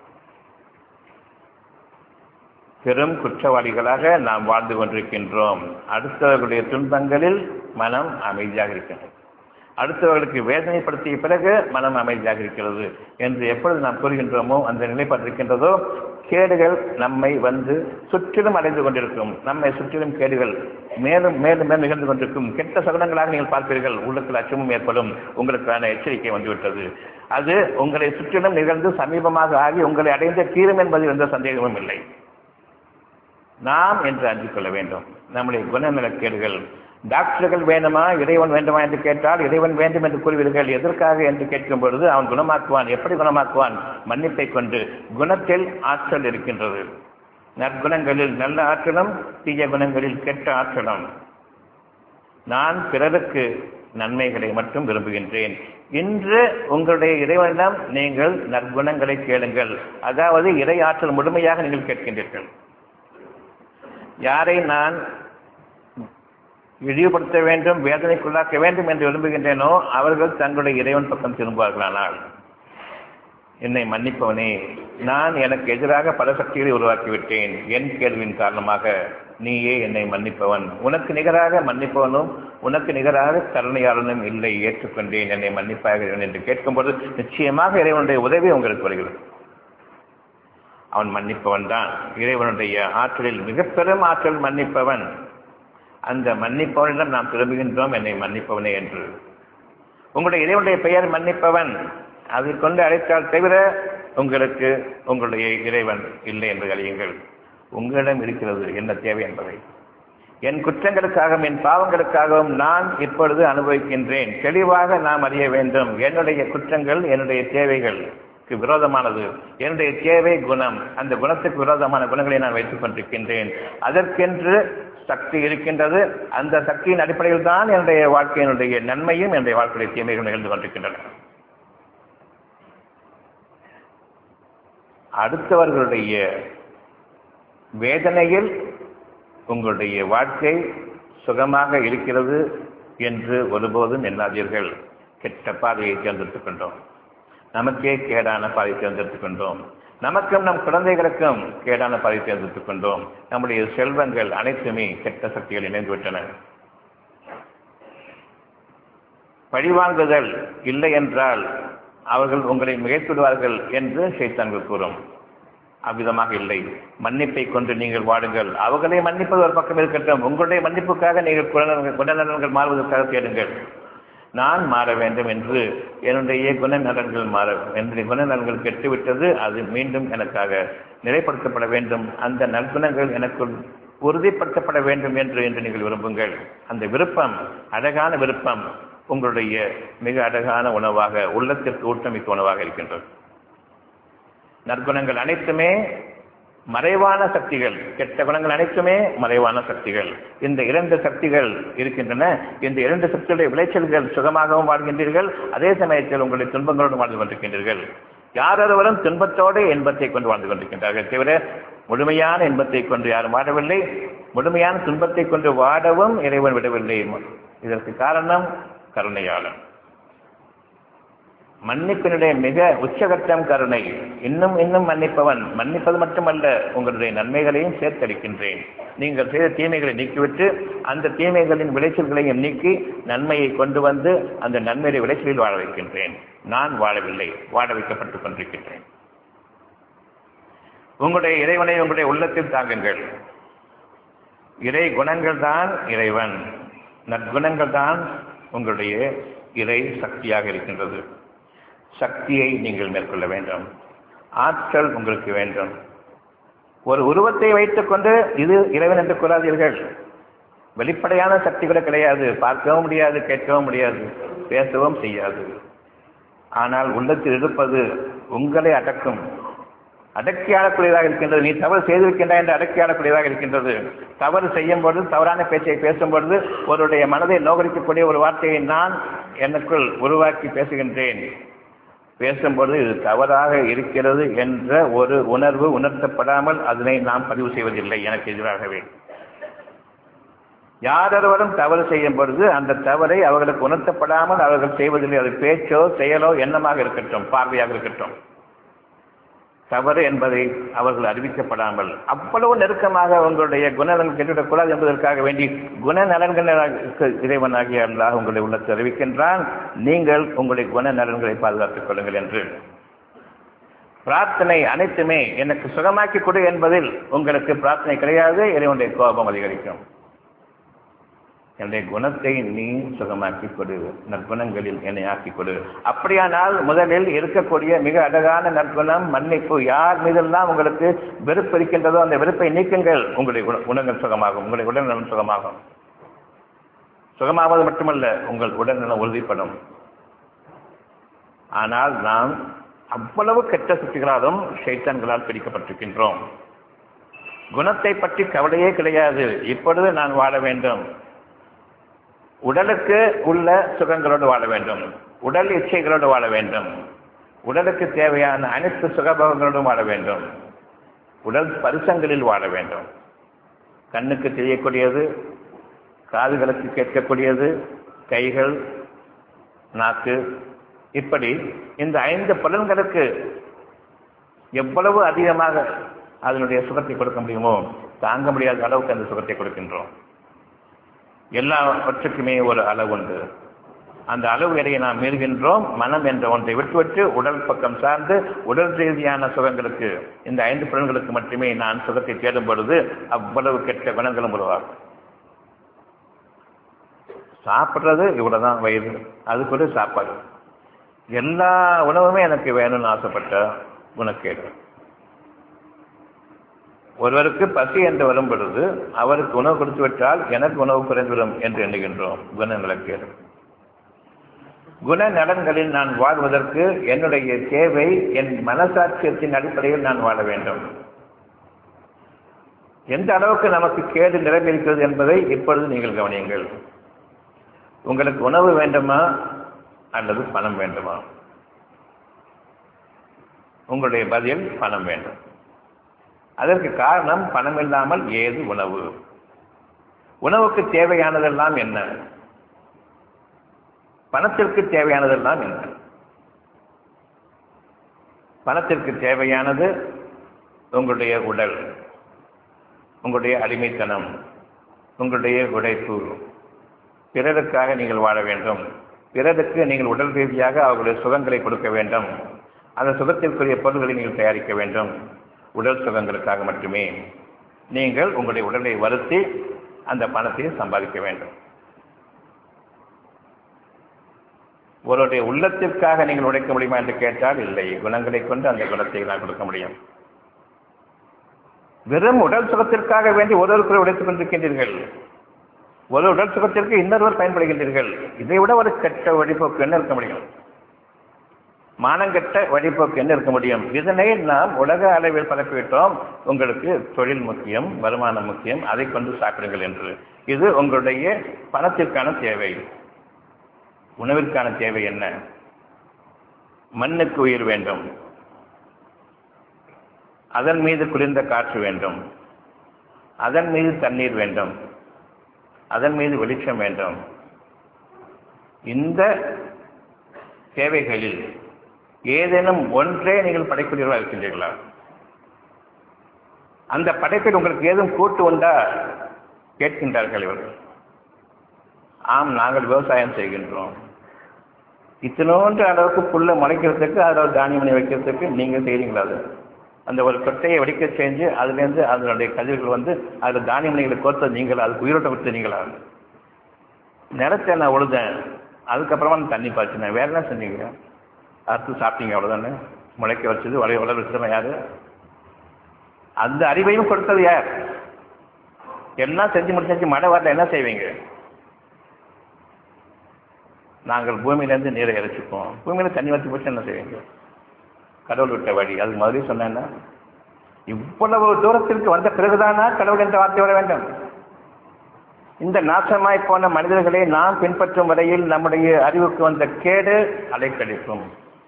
பெரும் குற்றவாளிகளாக நாம் வாழ்ந்து கொண்டிருக்கின்றோம் அடுத்தவர்களுடைய துன்பங்களில் மனம் அமைதியாக இருக்கின்றது அடுத்தவர்களுக்கு வேதனைப்படுத்திய பிறகு மனம் அமைதியாக இருக்கிறது என்று எப்பொழுது நாம் கூறுகின்றோமோ அந்த நிலைப்பட்டிருக்கின்றதோ கேடுகள் நம்மை வந்து சுற்றிலும் அடைந்து கொண்டிருக்கும் நம்மை சுற்றிலும் கேடுகள் மேலும் மேலும் மேலும் நிகழ்ந்து கொண்டிருக்கும் கெட்ட சகுனங்களாக நீங்கள் பார்ப்பீர்கள் உள்ளத்தில் அச்சமும் ஏற்படும் உங்களுக்கான எச்சரிக்கை வந்துவிட்டது அது உங்களை சுற்றிலும் நிகழ்ந்து சமீபமாக ஆகி உங்களை அடைந்த தீரும் என்பதில் எந்த சந்தேகமும் இல்லை நாம் என்று அஞ்சிக் கொள்ள வேண்டும் நம்முடைய குணநலக்கேடுகள் டாக்டர்கள் வேண்டுமா இறைவன் வேண்டுமா என்று கேட்டால் இறைவன் வேண்டும் என்று கூறுவீர்கள் எதற்காக என்று கேட்கும் பொழுது அவன் குணமாக்குவான் எப்படி குணமாக்குவான் மன்னிப்பை கொண்டு குணத்தில் ஆற்றல் இருக்கின்றது நற்குணங்களில் நல்ல ஆற்றலும் தீய குணங்களில் கெட்ட ஆற்றலும் நான் பிறருக்கு நன்மைகளை மட்டும் விரும்புகின்றேன் இன்று உங்களுடைய இறைவனிடம் நீங்கள் நற்குணங்களை கேளுங்கள் அதாவது இறை ஆற்றல் முழுமையாக நீங்கள் கேட்கின்றீர்கள் யாரை நான் இழிவுபடுத்த வேண்டும் வேதனைக்குள்ளாக்க வேண்டும் என்று விரும்புகின்றேனோ அவர்கள் தங்களுடைய இறைவன் பக்கம் திரும்புவார்களானால் என்னை மன்னிப்பவனே நான் எனக்கு எதிராக பல சக்திகளை உருவாக்கிவிட்டேன் என் கேள்வியின் காரணமாக நீயே என்னை மன்னிப்பவன் உனக்கு நிகராக மன்னிப்பவனும் உனக்கு நிகராக கருணையாளனும் இல்லை ஏற்றுக்கொண்டேன் என்னை மன்னிப்பாக என்று கேட்கும்போது நிச்சயமாக இறைவனுடைய உதவி உங்களுக்கு வருகிறது அவன் மன்னிப்பவன் தான் இறைவனுடைய ஆற்றலில் மிக பெரும் ஆற்றல் மன்னிப்பவன் அந்த மன்னிப்பவனிடம் நாம் திரும்புகின்றோம் என்னை மன்னிப்பவனே என்று உங்களுடைய இறைவனுடைய பெயர் மன்னிப்பவன் அதை கொண்டு அழைத்தால் தவிர உங்களுக்கு உங்களுடைய இறைவன் இல்லை என்று அறியுங்கள் உங்களிடம் இருக்கிறது என்ன தேவை என்பதை என் குற்றங்களுக்காகவும் என் பாவங்களுக்காகவும் நான் இப்பொழுது அனுபவிக்கின்றேன் தெளிவாக நாம் அறிய வேண்டும் என்னுடைய குற்றங்கள் என்னுடைய தேவைகள் விரோதமானது என்னுடைய தேவை குணம் அந்த குணத்துக்கு விரோதமான குணங்களை நான் வைத்துக் கொண்டிருக்கின்றேன் அதற்கென்று சக்தி இருக்கின்றது அந்த சக்தியின் அடிப்படையில் தான் என்னுடைய வாழ்க்கையினுடைய நன்மையும் என்னுடைய வாழ்க்கையுடைய தீமைகள் நிகழ்ந்து கொண்டிருக்கின்றன அடுத்தவர்களுடைய வேதனையில் உங்களுடைய வாழ்க்கை சுகமாக இருக்கிறது என்று ஒருபோதும் எண்ணாதீர்கள் கெட்ட பாதையை தேர்ந்தெடுத்துக் கொண்டோம் நமக்கே கேடான பாதை தேர்ந்தெடுத்துக் கொண்டோம் நமக்கும் நம் குழந்தைகளுக்கும் கேடான பாதை தேர்ந்தெடுத்துக் கொண்டோம் நம்முடைய செல்வங்கள் அனைத்துமே கெட்ட சக்திகள் இணைந்துவிட்டன பழிவாங்குதல் இல்லை என்றால் அவர்கள் உங்களை மிகைத்துடுவார்கள் என்று சைத்தான்கள் கூறும் அவ்விதமாக இல்லை மன்னிப்பை கொண்டு நீங்கள் வாடுங்கள் அவர்களை மன்னிப்பது ஒரு பக்கம் இருக்கட்டும் உங்களுடைய மன்னிப்புக்காக நீங்கள் குணநலன்கள் குணநலன்கள் மாறுவதற்காக தேடுங்கள் நான் மாற வேண்டும் என்று என்னுடைய குணநலன்கள் மாற என்னுடைய குணநலன்கள் கெட்டுவிட்டது அது மீண்டும் எனக்காக நிலைப்படுத்தப்பட வேண்டும் அந்த நற்குணங்கள் எனக்குள் உறுதிப்படுத்தப்பட வேண்டும் என்று என்று நீங்கள் விரும்புங்கள் அந்த விருப்பம் அழகான விருப்பம் உங்களுடைய மிக அழகான உணவாக உள்ளத்திற்கு ஊட்டமிக்க உணவாக இருக்கின்றது நற்குணங்கள் அனைத்துமே மறைவான சக்திகள் கெட்ட குணங்கள் அனைத்துமே மறைவான சக்திகள் இந்த இரண்டு சக்திகள் இருக்கின்றன இந்த இரண்டு சக்திகளுடைய விளைச்சல்கள் சுகமாகவும் வாழ்கின்றீர்கள் அதே சமயத்தில் உங்களுடைய துன்பங்களோடு வாழ்ந்து கொண்டிருக்கின்றீர்கள் யாரொருவரும் துன்பத்தோடு இன்பத்தை கொண்டு வாழ்ந்து கொண்டிருக்கின்றார்கள் தவிர முழுமையான இன்பத்தை கொண்டு யாரும் வாழவில்லை முழுமையான துன்பத்தை கொண்டு வாடவும் இறைவன் விடவில்லை இதற்கு காரணம் கருணையாளன் மன்னிப்பினுடைய மிக உச்சகட்டம் கருணை இன்னும் இன்னும் மன்னிப்பவன் மன்னிப்பது மட்டுமல்ல உங்களுடைய நன்மைகளையும் சேர்த்தளிக்கின்றேன் நீங்கள் செய்த தீமைகளை நீக்கிவிட்டு அந்த தீமைகளின் விளைச்சல்களையும் நீக்கி நன்மையை கொண்டு வந்து அந்த நன்மையுடைய விளைச்சலில் வாழ வைக்கின்றேன் நான் வாழவில்லை வாழ வைக்கப்பட்டுக் கொண்டிருக்கின்றேன் உங்களுடைய இறைவனை உங்களுடைய உள்ளத்தில் தாங்குங்கள் இறை குணங்கள் தான் இறைவன் நற்குணங்கள் தான் உங்களுடைய இறை சக்தியாக இருக்கின்றது சக்தியை நீங்கள் மேற்கொள்ள வேண்டும் ஆற்றல் உங்களுக்கு வேண்டும் ஒரு உருவத்தை வைத்துக்கொண்டு இது இறைவன் என்று கூறாதீர்கள் வெளிப்படையான சக்தி கூட கிடையாது பார்க்கவும் முடியாது கேட்கவும் முடியாது பேசவும் செய்யாது ஆனால் உள்ளத்தில் இருப்பது உங்களை அடக்கும் அடக்கி ஆளக்கூடியதாக இருக்கின்றது நீ தவறு செய்திருக்கின்றாய் என்று அடக்கி ஆளக்கூடியதாக இருக்கின்றது தவறு செய்யும் பொழுது தவறான பேச்சை பேசும் பொழுது ஒருடைய மனதை நோகடிக்கக்கூடிய ஒரு வார்த்தையை நான் எனக்குள் உருவாக்கி பேசுகின்றேன் பேசும்பொழுது இது தவறாக இருக்கிறது என்ற ஒரு உணர்வு உணர்த்தப்படாமல் அதனை நாம் பதிவு செய்வதில்லை எனக்கு எதிராகவே யாரொருவரும் தவறு செய்யும் பொழுது அந்த தவறை அவர்களுக்கு உணர்த்தப்படாமல் அவர்கள் செய்வதில்லை அது பேச்சோ செயலோ எண்ணமாக இருக்கட்டும் பார்வையாக இருக்கட்டும் தவறு என்பதை அவர்கள் அறிவிக்கப்படாமல் அவ்வளவு நெருக்கமாக உங்களுடைய குணநலன் கெட்டுவிடக்கூடாது என்பதற்காக வேண்டி குணநலன்களுக்கு இறைவனாகிய அல்லாஹ் உங்களை உள்ளத்தை அறிவிக்கின்றான் நீங்கள் உங்களுடைய குணநலன்களை பாதுகாத்துக் கொள்ளுங்கள் என்று பிரார்த்தனை அனைத்துமே எனக்கு சுகமாக்கி கொடு என்பதில் உங்களுக்கு பிரார்த்தனை கிடையாது இறைவனுடைய கோபம் அதிகரிக்கும் என்னுடைய குணத்தை நீ சுகமாக்கி கொடு நற்குணங்களில் என்னை ஆக்கிக் கொடு அப்படியானால் முதலில் இருக்கக்கூடிய மிக அழகான நற்குணம் மன்னிப்பு யார் மீதெல்லாம் உங்களுக்கு வெறுப்பு இருக்கின்றதோ அந்த வெறுப்பை நீக்குங்கள் உங்களுடைய குண- குணங்கள் சுகமாகும் உங்களுடைய உடல்நலம் சுகமாகும் சுகமாவது மட்டுமல்ல உங்கள் உடல்நலம் உறுதிப்படும் ஆனால் நாம் அவ்வளவு கெட்ட சக்திகளாலும் ஷைத்தான்களால் பிடிக்கப்பட்டிருக்கின்றோம் குணத்தை பற்றி கவலையே கிடையாது இப்பொழுது நான் வாழ வேண்டும் உடலுக்கு உள்ள சுகங்களோடு வாழ வேண்டும் உடல் இச்சைகளோடு வாழ வேண்டும் உடலுக்கு தேவையான அனைத்து சுகபோகங்களோடும் வாழ வேண்டும் உடல் ஸ்பரிசங்களில் வாழ வேண்டும் கண்ணுக்கு தெரியக்கூடியது காதுகளுக்கு கேட்கக்கூடியது கைகள் நாக்கு இப்படி இந்த ஐந்து புலன்களுக்கு எவ்வளவு அதிகமாக அதனுடைய சுகத்தை கொடுக்க முடியுமோ தாங்க முடியாத அளவுக்கு அந்த சுகத்தை கொடுக்கின்றோம் எல்லாவற்றுக்குமே ஒரு அளவு உண்டு அந்த அளவு எடையை நாம் மீறுகின்றோம் மனம் என்ற ஒன்றை விட்டுவிட்டு உடல் பக்கம் சார்ந்து உடல் ரீதியான சுகங்களுக்கு இந்த ஐந்து புலன்களுக்கு மட்டுமே நான் சுகத்தை தேடும் பொழுது அவ்வளவு கெட்ட குணங்களும் உருவாகும் சாப்பிட்றது இவ்வளவுதான் வயிறு அது கூட சாப்பாடு எல்லா உணவுமே எனக்கு வேணும்னு ஆசைப்பட்ட குணக்கேடு ஒருவருக்கு பசி என்று வரும் பொழுது அவருக்கு உணவு கொடுத்து விட்டால் எனக்கு உணவு குறைந்துவிடும் என்று எண்ணுகின்றோம் குணநலக்கேடு குணநலன்களில் நான் வாழ்வதற்கு என்னுடைய தேவை என் மனசாட்சியத்தின் அடிப்படையில் நான் வாழ வேண்டும் எந்த அளவுக்கு நமக்கு கேடு நிறைவேறுகிறது என்பதை இப்பொழுது நீங்கள் கவனியுங்கள் உங்களுக்கு உணவு வேண்டுமா அல்லது பணம் வேண்டுமா உங்களுடைய பதில் பணம் வேண்டும் அதற்கு காரணம் பணம் இல்லாமல் ஏது உணவு உணவுக்கு தேவையானதெல்லாம் என்ன பணத்திற்கு தேவையானதெல்லாம் என்ன பணத்திற்கு தேவையானது உங்களுடைய உடல் உங்களுடைய அடிமைத்தனம் உங்களுடைய உழைப்பு பிறருக்காக நீங்கள் வாழ வேண்டும் பிறருக்கு நீங்கள் உடல் ரீதியாக அவர்களுடைய சுகங்களை கொடுக்க வேண்டும் அந்த சுகத்திற்குரிய பொருள்களை நீங்கள் தயாரிக்க வேண்டும் உடல் சுகங்களுக்காக மட்டுமே நீங்கள் உங்களுடைய உடலை வருத்தி அந்த பணத்தை சம்பாதிக்க வேண்டும் ஒருவருடைய உள்ளத்திற்காக நீங்கள் உழைக்க முடியுமா என்று கேட்டால் இல்லை குணங்களை கொண்டு அந்த குணத்தை நான் கொடுக்க முடியும் வெறும் உடல் சுகத்திற்காக வேண்டி ஒருவருக்குள் உழைத்துக் கொண்டிருக்கின்றீர்கள் ஒரு உடல் சுகத்திற்கு இன்னொருவர் பயன்படுகின்றீர்கள் இதை விட ஒரு கெட்ட வழிபோக்கு என்ன இருக்க முடியும் மானங்கெட்ட வழிபோக்கு என்ன இருக்க முடியும் இதனை நாம் உலக அளவில் பரப்பிவிட்டோம் உங்களுக்கு தொழில் முக்கியம் வருமானம் முக்கியம் அதை கொண்டு சாப்பிடுங்கள் என்று இது உங்களுடைய பணத்திற்கான தேவை உணவிற்கான தேவை என்ன மண்ணுக்கு உயிர் வேண்டும் அதன் மீது குளிர்ந்த காற்று வேண்டும் அதன் மீது தண்ணீர் வேண்டும் அதன் மீது வெளிச்சம் வேண்டும் இந்த தேவைகளில் ஏதேனும் ஒன்றே நீங்கள் படைக்கூடியவர்களாக இருக்கின்றீர்களா அந்த படைப்பில் உங்களுக்கு ஏதும் கூட்டு உண்டா கேட்கின்றார்கள் இவர்கள் ஆம் நாங்கள் விவசாயம் செய்கின்றோம் இத்தனோன்ற அளவுக்கு புல்லை முளைக்கிறதுக்கு அதில் தானியமணி வைக்கிறதுக்கு நீங்கள் செய்கிறீங்களா அது அந்த ஒரு கொட்டையை வெடிக்க செஞ்சு அதுலேருந்து அதனுடைய கதிர்கள் வந்து அதில் தானியமணிகளை கோர்த்தது நீங்கள் அதுக்கு உயிரோட்டம் கொடுத்து நீங்களா நிலத்தை நான் உழுதேன் அதுக்கப்புறமா அந்த தண்ணி பாய்ச்சினேன் வேற என்ன செஞ்சீங்க அறுத்து சாப்பிட்டீங்க அவ்வளோதானே முளைக்க வச்சது வளைய வளர வச்சது யாரு அந்த அறிவையும் கொடுத்தது யார் எல்லாம் செஞ்சு முடிச்சாச்சு மழை வரல என்ன செய்வீங்க நாங்கள் பூமியிலேருந்து நீரை இறைச்சிப்போம் பூமியில தண்ணி வச்சு போச்சு என்ன செய்வீங்க கடவுள் விட்ட வழி அதுக்கு முதலே சொன்னேன்னா இவ்வளவு தூரத்திற்கு வந்த பிறகுதானா கடவுள் என்ற வார்த்தை வர வேண்டும் இந்த நாசமாய் போன மனிதர்களை நாம் பின்பற்றும் வரையில் நம்முடைய அறிவுக்கு வந்த கேடு அலைக்கழிக்கும்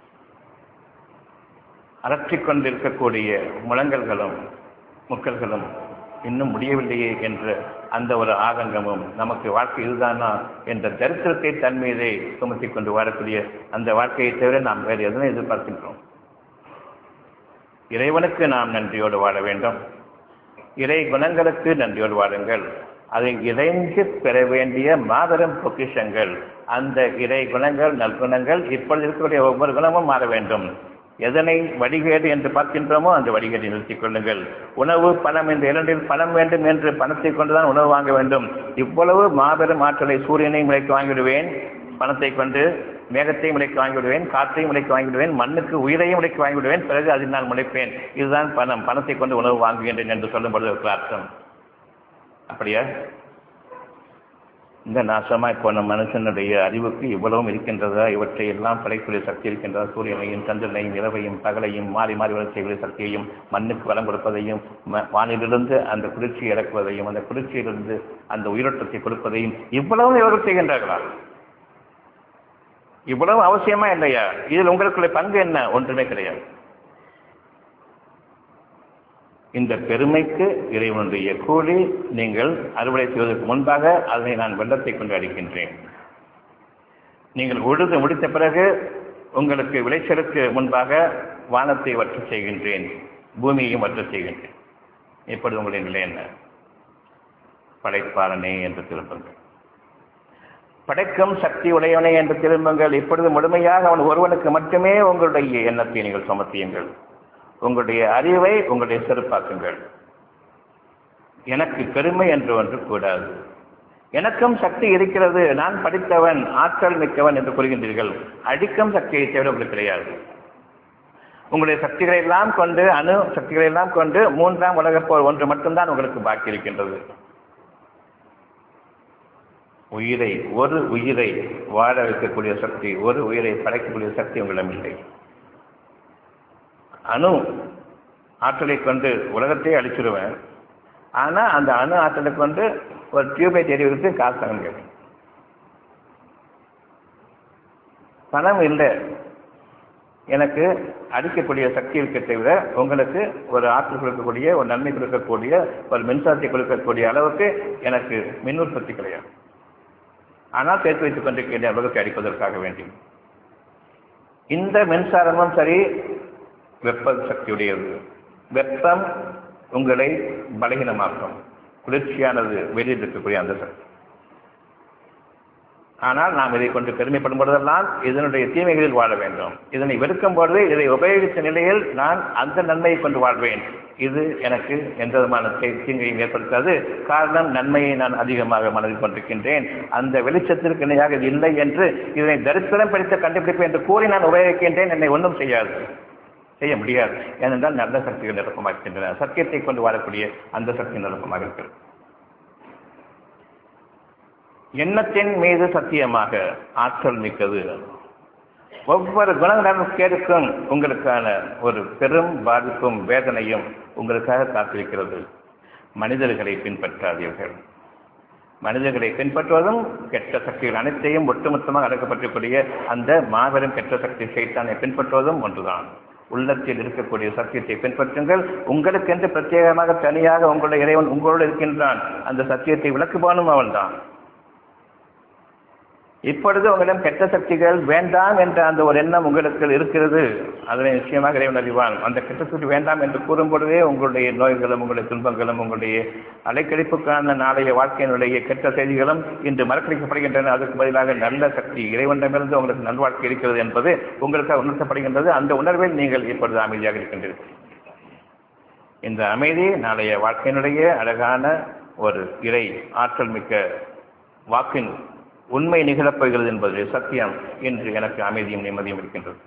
அலற்றிக் கொண்டிருக்கக்கூடிய முழங்கல்களும் முக்கல்களும் இன்னும் முடியவில்லையே என்ற அந்த ஒரு ஆதங்கமும் நமக்கு வாழ்க்கை இதுதானா என்ற தரித்திரத்தை தன் மீதே சுமத்தி கொண்டு வாழக்கூடிய அந்த வாழ்க்கையை தவிர நாம் வேறு எதனை எதிர்பார்க்கின்றோம் இறைவனுக்கு நாம் நன்றியோடு வாழ வேண்டும் இறை குணங்களுக்கு நன்றியோடு வாழுங்கள் அதை இறைஞ்சு பெற வேண்டிய மாபெரும் பொக்கிஷங்கள் அந்த இறை குணங்கள் நற்குணங்கள் இப்பொழுது இருக்கக்கூடிய ஒவ்வொரு குணமும் மாற வேண்டும் எதனை வடிகேடு என்று பார்க்கின்றோமோ அந்த வடிகேட்டை நிறுத்திக் கொள்ளுங்கள் உணவு பணம் என்ற இரண்டில் பணம் வேண்டும் என்று பணத்தை கொண்டுதான் உணவு வாங்க வேண்டும் இவ்வளவு மாபெரும் ஆற்றலை சூரியனை முளைக்கு வாங்கிவிடுவேன் பணத்தை கொண்டு மேகத்தையும் முளைக்கு வாங்கிவிடுவேன் காற்றையும் முளைக்கு வாங்கிவிடுவேன் மண்ணுக்கு உயிரையும் முளைக்கு வாங்கிவிடுவேன் பிறகு அதில் நான் முளைப்பேன் இதுதான் பணம் பணத்தை கொண்டு உணவு வாங்குகின்றேன் என்று சொல்லும் பொழுது ஒரு அர்த்தம் அப்படியா இந்த நாசமாய் போன மனுஷனுடைய அறிவுக்கு இவ்வளவும் இருக்கின்றதா இவற்றை எல்லாம் படைக்கூடிய சக்தி இருக்கின்றதா சூரியனையும் சந்திரனையும் இரவையும் பகலையும் மாறி மாறி வர செய்கிற சக்தியையும் மண்ணுக்கு வளம் கொடுப்பதையும் வானிலிருந்து அந்த குளிர்ச்சியை இறக்குவதையும் அந்த குளிர்ச்சியிலிருந்து அந்த உயிரோட்டத்தை கொடுப்பதையும் இவ்வளவும் இவர்கள் செய்கின்றார்களா இவ்வளவு அவசியமா இல்லையா இதில் உங்களுக்குள்ள பங்கு என்ன ஒன்றுமே கிடையாது இந்த பெருமைக்கு இறைவனுடைய கூலி நீங்கள் அறுவடை செய்வதற்கு முன்பாக அதனை நான் வெள்ளத்தை கொண்டு அடிக்கின்றேன் நீங்கள் உழுது முடித்த பிறகு உங்களுக்கு விளைச்சலுக்கு முன்பாக வானத்தை வற்ற செய்கின்றேன் பூமியையும் வற்ற செய்கின்றேன் இப்பொழுது உங்களுடைய நிலை என்ன படைப்பாளனே என்று திரும்புங்கள் படைக்கும் சக்தி உடையவனே என்று திரும்புங்கள் இப்பொழுது முழுமையாக அவன் ஒருவனுக்கு மட்டுமே உங்களுடைய எண்ணத்தை நீங்கள் சுமத்தியுங்கள் உங்களுடைய அறிவை உங்களுடைய சிறப்பாக்குங்கள் எனக்கு பெருமை என்று ஒன்று கூடாது எனக்கும் சக்தி இருக்கிறது நான் படித்தவன் ஆற்றல் மிக்கவன் என்று கூறுகின்றீர்கள் அடிக்கும் சக்தியை தவிர உங்களுக்கு கிடையாது உங்களுடைய சக்திகளை எல்லாம் கொண்டு அணு சக்திகளை எல்லாம் கொண்டு மூன்றாம் உலகப் போர் ஒன்று மட்டும்தான் உங்களுக்கு பாக்கி இருக்கின்றது உயிரை ஒரு உயிரை வாழ வைக்கக்கூடிய சக்தி ஒரு உயிரை படைக்கக்கூடிய சக்தி உங்களிடம் இல்லை அணு ஆற்றலை கொண்டு உலகத்தையே அழிச்சிருவேன் ஆனால் அந்த அணு ஆற்றலை கொண்டு ஒரு டியூபை தெரிவித்து காசு தங்க பணம் இல்லை எனக்கு அடிக்கக்கூடிய சக்தி இருக்க தவிர உங்களுக்கு ஒரு ஆற்றல் கொடுக்கக்கூடிய ஒரு நன்மை கொடுக்கக்கூடிய ஒரு மின்சாரத்தை கொடுக்கக்கூடிய அளவுக்கு எனக்கு மின் உற்பத்தி கிடையாது ஆனால் சேர்த்து வைத்துக் கொண்டிருக்கின்ற உலகத்தை அடிப்பதற்காக வேண்டி இந்த மின்சாரமும் சரி வெப்ப சக்தியுடையது வெப்பம் உங்களை பலகீனமாக்கும் குளிர்ச்சியானது வெளியில் இருக்கக்கூடிய அந்த சக்தி ஆனால் நாம் இதை கொண்டு பெருமைப்படும் பொழுதெல்லாம் இதனுடைய தீமைகளில் வாழ வேண்டும் இதனை வெறுக்கும் பொழுது இதை உபயோகித்த நிலையில் நான் அந்த நன்மையை கொண்டு வாழ்வேன் இது எனக்கு எந்த விதமான தீங்கையும் ஏற்படுத்தாது காரணம் நன்மையை நான் அதிகமாக மனதில் கொண்டிருக்கின்றேன் அந்த வெளிச்சத்திற்கு இணையாக இது இல்லை என்று இதனை தரித்திரம் படித்த கண்டுபிடிப்பு என்று கூறி நான் உபயோகிக்கின்றேன் என்னை ஒன்றும் செய்யாது செய்ய முடியாது ஏனென்றால் நல்ல சக்திகள் நிரப்பமாக இருக்கின்றன சத்தியத்தை கொண்டு வாழக்கூடிய அந்த சக்தி நிரப்பமாக இருக்கிறது எண்ணத்தின் மீது சத்தியமாக ஆற்றல் மிக்கது ஒவ்வொரு குணநலனுக்கேற்கும் உங்களுக்கான ஒரு பெரும் பாதிப்பும் வேதனையும் உங்களுக்காக காத்திருக்கிறது மனிதர்களை பின்பற்றாதீர்கள் மனிதர்களை பின்பற்றுவதும் கெட்ட சக்திகள் அனைத்தையும் ஒட்டுமொத்தமாக அடக்கப்பட்டிருக்கூடிய அந்த மாபெரும் கெட்ட சக்தி சைத்தானை பின்பற்றுவதும் ஒன்றுதான் உள்ளத்தில் இருக்கக்கூடிய சத்தியத்தை பின்பற்றுங்கள் உங்களுக்கென்று பிரத்யேகமாக தனியாக உங்களுடைய இறைவன் உங்களோடு இருக்கின்றான் அந்த சத்தியத்தை விளக்குவானும் அவன்தான் இப்பொழுது உங்களிடம் கெட்ட சக்திகள் வேண்டாம் என்ற அந்த ஒரு எண்ணம் உங்களுக்கு இருக்கிறது அதனை நிச்சயமாக இறைவன் அறிவான் அந்த கெட்ட சக்தி வேண்டாம் என்று கூறும் பொழுதே உங்களுடைய நோய்களும் உங்களுடைய துன்பங்களும் உங்களுடைய அலைக்கழிப்புக்கான நாளைய வாழ்க்கையினுடைய கெட்ட செய்திகளும் இன்று மறக்கடிக்கப்படுகின்றன அதற்கு பதிலாக நல்ல சக்தி இறைவனிடமிருந்து உங்களுக்கு நல்வாழ்க்கை இருக்கிறது என்பது உங்களுக்கு உணர்த்தப்படுகின்றது அந்த உணர்வில் நீங்கள் இப்பொழுது அமைதியாக இருக்கின்றீர்கள் இந்த அமைதி நாளைய வாழ்க்கையினுடைய அழகான ஒரு இறை ஆற்றல் மிக்க வாக்கின் உண்மை நிகழப் போகிறது என்பது சத்தியம் என்று எனக்கு அமைதியும் நிம்மதியும் இருக்கின்றது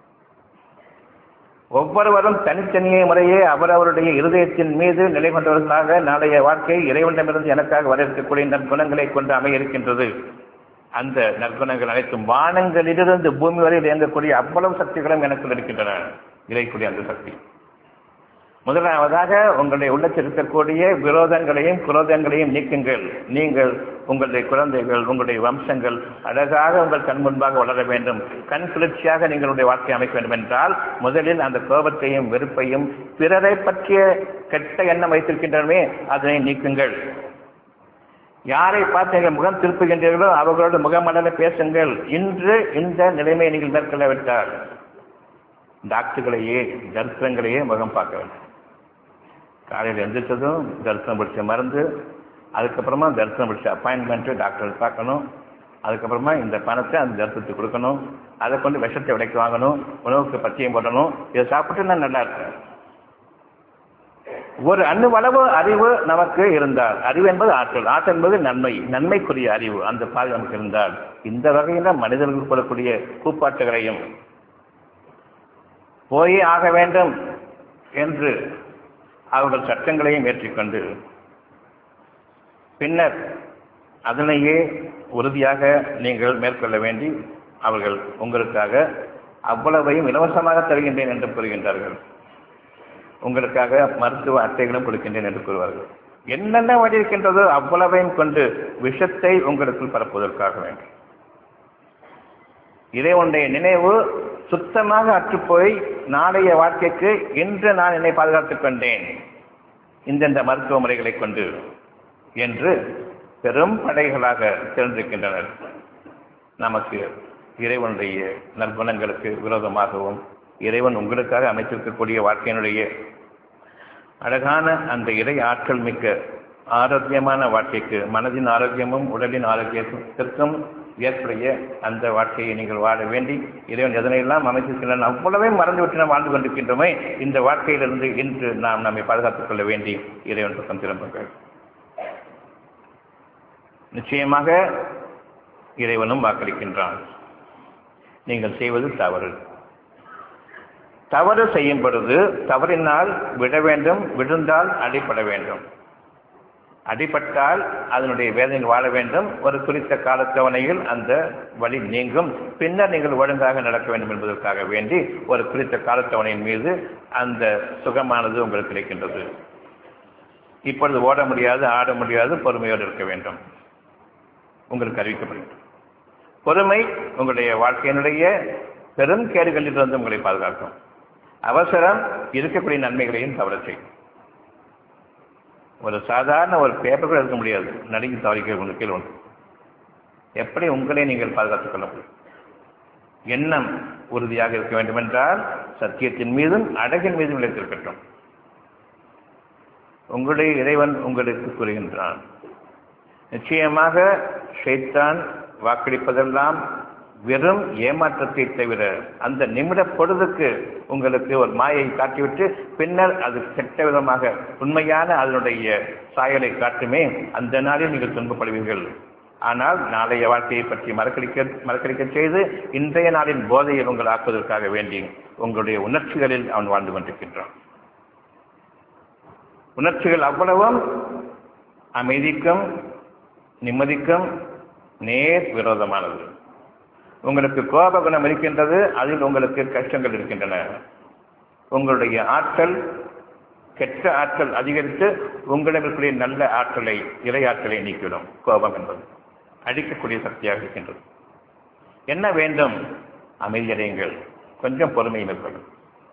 ஒவ்வொருவரும் தனித்தனியே முறையே அவரவருடைய இருதயத்தின் மீது நிலை கொண்டவர்களாக நாளைய வாழ்க்கை இறைவனிடமிருந்து எனக்காக வரவேற்கக்கூடிய நற்குணங்களை கொண்டு அமைய இருக்கின்றது அந்த நற்குணங்கள் அனைத்தும் வானங்களிலிருந்து பூமி வரையில் இயங்கக்கூடிய அவ்வளவு சக்திகளும் எனக்குள் இருக்கின்றன இறைக்கூடிய அந்த சக்தி முதலாவதாக உங்களுடைய உள்ளத்தில் இருக்கக்கூடிய விரோதங்களையும் குரோதங்களையும் நீக்குங்கள் நீங்கள் உங்களுடைய குழந்தைகள் உங்களுடைய வம்சங்கள் அழகாக உங்கள் கண் முன்பாக வளர வேண்டும் கண் குளிர்ச்சியாக நீங்களுடைய வாழ்க்கை அமைக்க வேண்டும் என்றால் முதலில் அந்த கோபத்தையும் வெறுப்பையும் பிறரை பற்றிய கெட்ட எண்ணம் வைத்திருக்கின்றனவே அதனை நீக்குங்கள் யாரை பார்த்து நீங்கள் முகம் திருப்புகின்றீர்களோ அவர்களோடு முகமலர பேசுங்கள் இன்று இந்த நிலைமையை நீங்கள் மேற்கொள்ளவிட்டால் டாக்டர்களையே தரிசனங்களையே முகம் பார்க்க வேண்டும் காலையில் எந்திரிச்சதும் தரிசனம் பிடிச்ச மருந்து அதுக்கப்புறமா தரிசனம் பிடிச்ச அப்பாயின்மெண்ட்டு டாக்டர் பார்க்கணும் அதுக்கப்புறமா இந்த பணத்தை அந்த தரிசனத்துக்கு கொடுக்கணும் அதை கொண்டு விஷத்தை விலைக்கு வாங்கணும் உணவுக்கு பச்சையும் போடணும் இதை சாப்பிட்டு நான் நல்லா இருக்கேன் ஒரு அணுவளவு அறிவு நமக்கு இருந்தால் அறிவு என்பது ஆற்றல் ஆற்றல் என்பது நன்மை நன்மைக்குரிய அறிவு அந்த பாதை நமக்கு இருந்தால் இந்த வகையில் மனிதர்கள் கொள்ளக்கூடிய கூப்பாட்டுகளையும் போயே ஆக வேண்டும் என்று அவர்கள் சட்டங்களையும் ஏற்றிக்கொண்டு பின்னர் அதனையே உறுதியாக நீங்கள் மேற்கொள்ள வேண்டி அவர்கள் உங்களுக்காக அவ்வளவையும் இலவசமாக தருகின்றேன் என்று கூறுகின்றார்கள் உங்களுக்காக மருத்துவ அட்டைகளும் கொடுக்கின்றேன் என்று கூறுவார்கள் என்னென்ன வழி இருக்கின்றதோ அவ்வளவையும் கொண்டு விஷத்தை உங்களுக்குள் பரப்புவதற்காக வேண்டும் இதை ஒன்றைய நினைவு சுத்தமாக அற்றுப்போய் நாளைய வாழ்க்கைக்கு இன்று நான் என்னை பாதுகாத்துக் கொண்டேன் இந்தந்த மருத்துவ முறைகளை கொண்டு என்று பெரும் படைகளாக திறந்திருக்கின்றனர் நமக்கு இறைவனுடைய நற்குணங்களுக்கு விரோதமாகவும் இறைவன் உங்களுக்காக அமைத்திருக்கக்கூடிய வாழ்க்கையினுடைய அழகான அந்த இறை ஆற்றல் மிக்க ஆரோக்கியமான வாழ்க்கைக்கு மனதின் ஆரோக்கியமும் உடலின் ஆரோக்கியத்திற்கும் ஏற்புடைய அந்த வாழ்க்கையை நீங்கள் வாழ வேண்டி இறைவன் எதனையெல்லாம் அமைத்திருக்கின்றன அவ்வளவே மறந்துவிட்டு நாம் வாழ்ந்து கொண்டிருக்கின்றோமே இந்த வாழ்க்கையிலிருந்து இன்று நாம் நம்மை பாதுகாத்துக் கொள்ள வேண்டி இறைவன் பக்கம் திரும்புங்கள் நிச்சயமாக இறைவனும் வாக்களிக்கின்றான் நீங்கள் செய்வது தவறு தவறு செய்யும் பொழுது தவறினால் விட வேண்டும் விழுந்தால் அடிபட வேண்டும் அடிபட்டால் அதனுடைய வேதனையில் வாழ வேண்டும் ஒரு குறித்த காலத்தவணையில் அந்த வழி நீங்கும் பின்னர் நீங்கள் ஒழுங்காக நடக்க வேண்டும் என்பதற்காக வேண்டி ஒரு குறித்த காலத்தவணையின் மீது அந்த சுகமானது உங்களுக்கு கிடைக்கின்றது இப்பொழுது ஓட முடியாது ஆட முடியாது பொறுமையோடு இருக்க வேண்டும் உங்களுக்கு அறிவிக்கப்படுகிறது பொறுமை உங்களுடைய வாழ்க்கையினுடைய பெரும் கேடுகளிலிருந்து உங்களை பாதுகாக்கும் அவசரம் இருக்கக்கூடிய நன்மைகளையும் தவற செய்யும் ஒரு சாதாரண ஒரு பேப்பர் கூட எடுக்க முடியாது நடுங்கி தவறிக்க கொண்டு கீழ் ஒன்று எப்படி உங்களை நீங்கள் பாதுகாத்துக் கொள்ள முடியும் எண்ணம் உறுதியாக இருக்க வேண்டும் என்றால் சத்தியத்தின் மீதும் அழகின் மீதும் நிலைத்திருக்கட்டும் உங்களுடைய இறைவன் உங்களுக்கு கூறுகின்றான் நிச்சயமாக ஷைத்தான் வாக்களிப்பதெல்லாம் வெறும் ஏமாற்றத்தை தவிர அந்த நிமிட பொழுதுக்கு உங்களுக்கு ஒரு மாயை காட்டிவிட்டு பின்னர் அது கெட்ட விதமாக உண்மையான அதனுடைய சாயலை காட்டுமே அந்த நாளில் நீங்கள் துன்பப்படுவீர்கள் ஆனால் நாளைய வாழ்க்கையை பற்றி மறக்கடிக்க மறக்கடிக்க செய்து இன்றைய நாளின் போதையில் உங்கள் ஆக்குவதற்காக வேண்டி உங்களுடைய உணர்ச்சிகளில் அவன் வாழ்ந்து கொண்டிருக்கின்றான் உணர்ச்சிகள் அவ்வளவும் அமைதிக்கும் நிம்மதிக்கும் நேர் விரோதமானது உங்களுக்கு கோப குணம் இருக்கின்றது அதில் உங்களுக்கு கஷ்டங்கள் இருக்கின்றன உங்களுடைய ஆற்றல் கெட்ட ஆற்றல் அதிகரித்து உங்களிடம் இருக்கக்கூடிய நல்ல ஆற்றலை இறை ஆற்றலை நீக்கிவிடும் கோபம் என்பது அடிக்கக்கூடிய சக்தியாக இருக்கின்றது என்ன வேண்டும் அமைதியடையுங்கள் கொஞ்சம் பொறுமை மேற்கொள்ளும்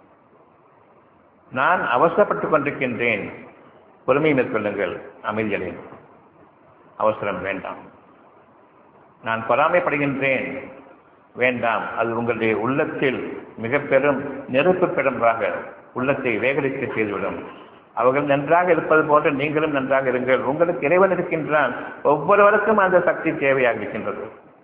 நான் அவசரப்பட்டுக் கொண்டிருக்கின்றேன் பொறுமை மேற்கொள்ளுங்கள் அமைதியடையுங்கள் அவசரம் வேண்டாம் நான் பொறாமைப்படுகின்றேன் வேண்டாம் அது உங்களுடைய உள்ளத்தில் மிக பெரும் நெருப்பு பெரும்பாக உள்ளத்தை வேகரிக்க செய்துவிடும் அவர்கள் நன்றாக இருப்பது போன்று நீங்களும் நன்றாக இருங்கள் உங்களுக்கு இறைவன் இருக்கின்றான் ஒவ்வொருவருக்கும் அந்த சக்தி தேவையாக இருக்கின்றது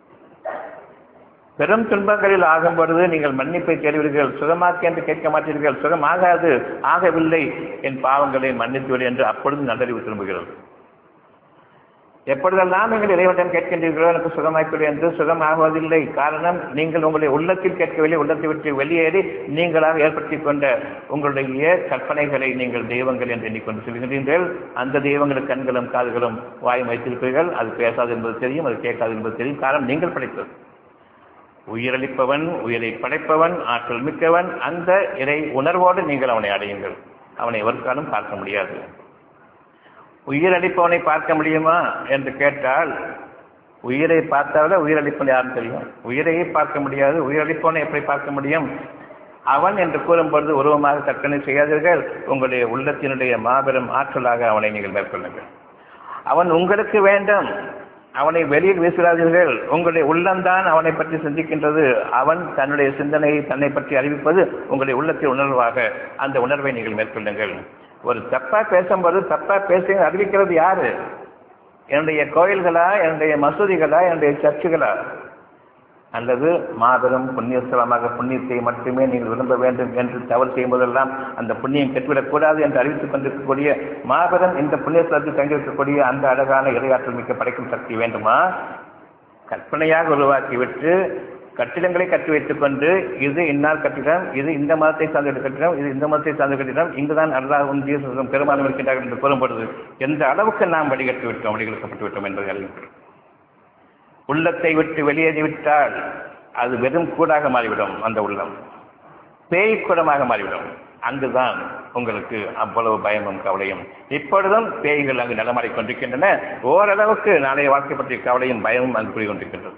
பெரும் துன்பங்களில் ஆகும் பொழுது நீங்கள் மன்னிப்பை தேடுவீர்கள் சுகமாக்க என்று கேட்க மாட்டீர்கள் சுகமாகாது ஆகவில்லை என் பாவங்களை மன்னித்துவிடு என்று அப்பொழுது நல்லறிவு திரும்புகிறது எப்பொழுதெல்லாம் நீங்கள் இறைவனிடம் கேட்கின்றீர்களோ எனக்கு சுகமாய்க்கொடு என்று சுகமாகுவதில்லை காரணம் நீங்கள் உங்களுடைய உள்ளத்தில் கேட்கவில்லை உள்ளத்தை விட்டு வெளியேறி நீங்களாக ஏற்படுத்திக் கொண்ட உங்களுடைய கற்பனைகளை நீங்கள் தெய்வங்கள் என்று எண்ணிக்கொண்டு செல்கின்றீர்கள் அந்த தெய்வங்களுக்கு கண்களும் காதுகளும் வாயும் வைத்திருப்பீர்கள் அது பேசாது என்பது தெரியும் அது கேட்காது என்பது தெரியும் காரணம் நீங்கள் படைத்தது உயிரளிப்பவன் உயிரை படைப்பவன் ஆற்றல் மிக்கவன் அந்த இறை உணர்வோடு நீங்கள் அவனை அடையுங்கள் அவனை எவருக்காலும் பார்க்க முடியாது உயிரளிப்பவனை பார்க்க முடியுமா என்று கேட்டால் உயிரை பார்த்தாவிட உயிரளிப்பவன் யாரும் தெரியும் உயிரையே பார்க்க முடியாது உயிரளிப்பவனை எப்படி பார்க்க முடியும் அவன் என்று கூறும்பொழுது உருவமாக கற்பனை செய்யாதீர்கள் உங்களுடைய உள்ளத்தினுடைய மாபெரும் ஆற்றலாக அவனை நீங்கள் மேற்கொள்ளுங்கள் அவன் உங்களுக்கு வேண்டும் அவனை வெளியில் வீசுகிறார்கள் உங்களுடைய உள்ளம்தான் அவனை பற்றி சிந்திக்கின்றது அவன் தன்னுடைய சிந்தனையை தன்னை பற்றி அறிவிப்பது உங்களுடைய உள்ளத்தின் உணர்வாக அந்த உணர்வை நீங்கள் மேற்கொள்ளுங்கள் ஒரு தப்பா பேசும்போது தப்பா பேச அறிவிக்கிறது யாரு என்னுடைய கோயில்களா என்னுடைய மசூதிகளா என்னுடைய சர்ச்சுகளா அல்லது மாபெரும் புண்ணியஸ்தலமாக புண்ணியத்தை மட்டுமே நீங்கள் விரும்ப வேண்டும் என்று தவறு செய்யும்போதெல்லாம் அந்த புண்ணியம் கெட்டுவிடக்கூடாது என்று அறிவித்துக் கொண்டிருக்கக்கூடிய மாபெரும் இந்த புண்ணியஸ்தலத்தில் தங்கியிருக்கக்கூடிய அந்த அழகான இரையாற்றல் மிக்க படைக்கும் சக்தி வேண்டுமா கற்பனையாக உருவாக்கிவிட்டு கட்டிடங்களை கட்டி வைத்துக் கொண்டு இது இன்னார் கட்டிடம் இது இந்த மதத்தை சார்ந்த கட்டிடம் இது இந்த மதத்தை சார்ந்த கட்டிடம் இங்குதான் அல்லாஹும் ஜீசஸும் பெரும்பாலும் இருக்கின்றார்கள் என்று கூறும்பொழுது எந்த அளவுக்கு நாம் வடிகட்டி விட்டோம் வடிகட்டப்பட்டு விட்டோம் என்பதை அறிவிக்கிறோம் உள்ளத்தை விட்டு வெளியேறிவிட்டால் அது வெறும் கூடாக மாறிவிடும் அந்த உள்ளம் பேய் கூடமாக மாறிவிடும் அங்குதான் உங்களுக்கு அவ்வளவு பயமும் கவலையும் இப்பொழுதும் பேய்கள் அங்கு நடமாடிக் கொண்டிருக்கின்றன ஓரளவுக்கு நாளைய வாழ்க்கை பற்றிய கவலையும் பயமும் அங்கு கூறிக்கொண்டிருக்கின்றது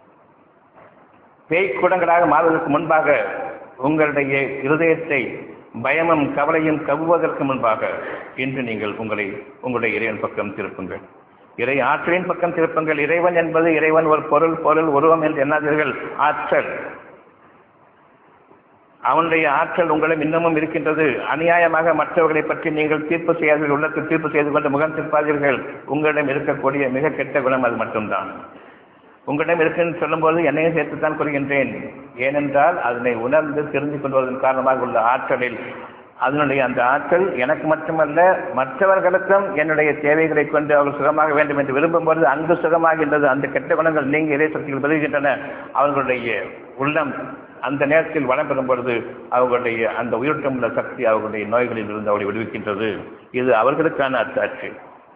பேய் கூடங்களாக மாறுவதற்கு முன்பாக உங்களுடைய இருதயத்தை பயமும் கவலையும் கவ்வுவதற்கு முன்பாக இன்று நீங்கள் உங்களை உங்களுடைய இறைவன் பக்கம் திருப்புங்கள் இறை ஆற்றலின் பக்கம் திருப்புங்கள் இறைவன் என்பது இறைவன் ஒரு பொருள் பொருள் உருவம் என்று எண்ணாதீர்கள் ஆற்றல் அவனுடைய ஆற்றல் உங்களும் இன்னமும் இருக்கின்றது அநியாயமாக மற்றவர்களை பற்றி நீங்கள் தீர்ப்பு செய்யாதீர்கள் உள்ளத்தில் தீர்ப்பு செய்து கொண்டு முகம் திருப்பாதீர்கள் உங்களிடம் இருக்கக்கூடிய மிக கெட்ட குணம் அது மட்டும்தான் உங்களிடம் இருக்குன்னு சொல்லும்போது என்னையும் சேர்த்துத்தான் கூறுகின்றேன் ஏனென்றால் அதனை உணர்ந்து தெரிந்து கொள்வதன் காரணமாக உள்ள ஆற்றலில் அதனுடைய அந்த ஆற்றல் எனக்கு மட்டுமல்ல மற்றவர்களுக்கும் என்னுடைய தேவைகளை கொண்டு அவர்கள் சுகமாக வேண்டும் என்று விரும்பும்போது அங்கு சுகமாகின்றது அந்த கெட்ட குணங்கள் நீங்க இறை சக்திகள் பெறுகின்றன அவர்களுடைய உள்ளம் அந்த நேரத்தில் வளம் பெறும் பொழுது அவர்களுடைய அந்த உயிரோட்டம் உள்ள சக்தி அவர்களுடைய நோய்களில் இருந்து அவளை விடுவிக்கின்றது இது அவர்களுக்கான அத்தாட்சி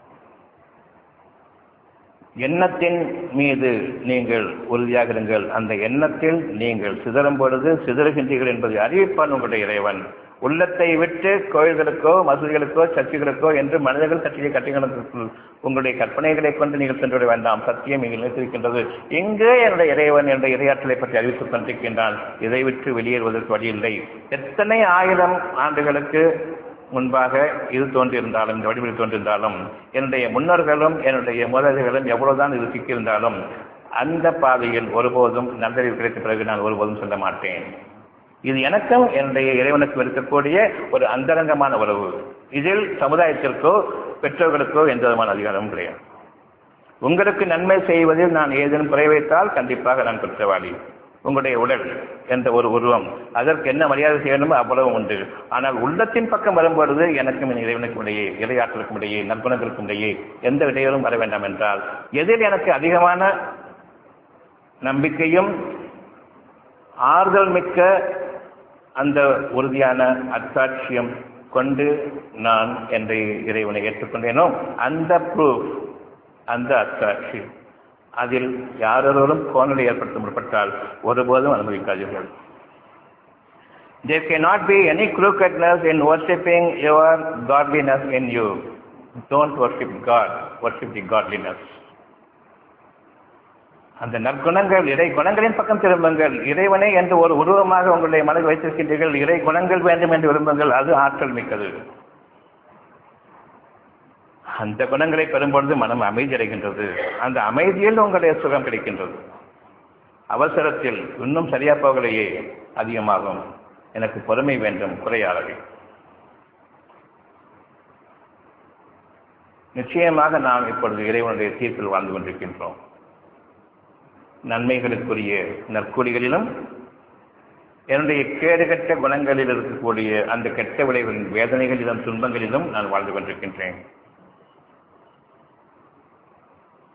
எண்ணத்தின் மீது நீங்கள் உறுதியாக இருங்கள் அந்த எண்ணத்தில் நீங்கள் சிதறும் பொழுது சிதறுகின்றீர்கள் என்பதை அறிவிப்பான் உங்களுடைய இறைவன் உள்ளத்தை விட்டு கோயில்களுக்கோ மசூதிகளுக்கோ சர்ச்சுகளுக்கோ என்று மனிதர்கள் கட்டிய கட்டிடங்களுக்குள் உங்களுடைய கற்பனைகளை கொண்டு நீங்கள் சென்று விட வேண்டாம் சத்தியம் இங்கு நிலைத்திருக்கின்றது இங்கு என்னுடைய இறைவன் என்ற இரையாற்றலை பற்றி அறிவித்துக் கொண்டிருக்கின்றான் இதை விட்டு வெளியேறுவதற்கு வழியில்லை எத்தனை ஆயிரம் ஆண்டுகளுக்கு முன்பாக இது தோன்றியிருந்தாலும் இந்த வடிவில் தோன்றியிருந்தாலும் என்னுடைய முன்னோர்களும் என்னுடைய முதல்களும் எவ்வளவுதான் இது சிக்கியிருந்தாலும் அந்த பாதையில் ஒருபோதும் நல்லறிவு கிடைத்த பிறகு நான் ஒருபோதும் சொல்ல மாட்டேன் இது எனக்கும் என்னுடைய இறைவனுக்கும் இருக்கக்கூடிய ஒரு அந்தரங்கமான உறவு இதில் சமுதாயத்திற்கோ பெற்றோர்களுக்கோ எந்த விதமான அதிகாரமும் கிடையாது உங்களுக்கு நன்மை செய்வதில் நான் ஏதேனும் குறை வைத்தால் கண்டிப்பாக நான் குற்றவாளி உங்களுடைய உடல் என்ற ஒரு உருவம் அதற்கு என்ன மரியாதை செய்யணுமோ அவ்வளவு உண்டு ஆனால் உள்ளத்தின் பக்கம் வரும்பொழுது எனக்கும் என் இறைவனுக்கும் இடையே இறையாற்றலுக்கும் இடையே நற்குணங்களுக்கும் இடையே எந்த இடையூறும் வர வேண்டாம் என்றால் எதில் எனக்கு அதிகமான நம்பிக்கையும் ஆறுதல் மிக்க அந்த உறுதியான அத்தாட்சியம் கொண்டு நான் என்ற இறைவனை ஏற்றுக்கொண்டேனோ அந்த ப்ரூஃப் அந்த அத்தாட்சி அதில் யாரொருவரும் கோணலை ஏற்படுத்த முற்பட்டால் ஒருபோதும் அனுமதிக்காதீர்கள் There cannot be any crookedness in worshipping your godliness in you. Don't worship God, worship the godliness. அந்த நற்குணங்கள் இறை குணங்களின் பக்கம் திரும்புங்கள் இறைவனை என்று ஒரு உருவமாக உங்களுடைய மனதில் வைத்திருக்கின்றீர்கள் இறை குணங்கள் வேண்டும் என்று விரும்புங்கள் அது ஆற்றல் மிக்கது அந்த குணங்களை பெறும்பொழுது மனம் அமைதி அடைகின்றது அந்த அமைதியில் உங்களுடைய சுகம் கிடைக்கின்றது அவசரத்தில் இன்னும் சரியா போகலையே அதிகமாகும் எனக்கு பொறுமை வேண்டும் குறையாளவை நிச்சயமாக நாம் இப்பொழுது இறைவனுடைய தீர்ப்பில் வாழ்ந்து கொண்டிருக்கின்றோம் நன்மைகளுக்குரிய நற்கூலிகளிலும் என்னுடைய கேடுகட்ட குணங்களில் இருக்கக்கூடிய அந்த கெட்ட விளைவின் வேதனைகளிலும் துன்பங்களிலும் நான் வாழ்ந்து கொண்டிருக்கின்றேன்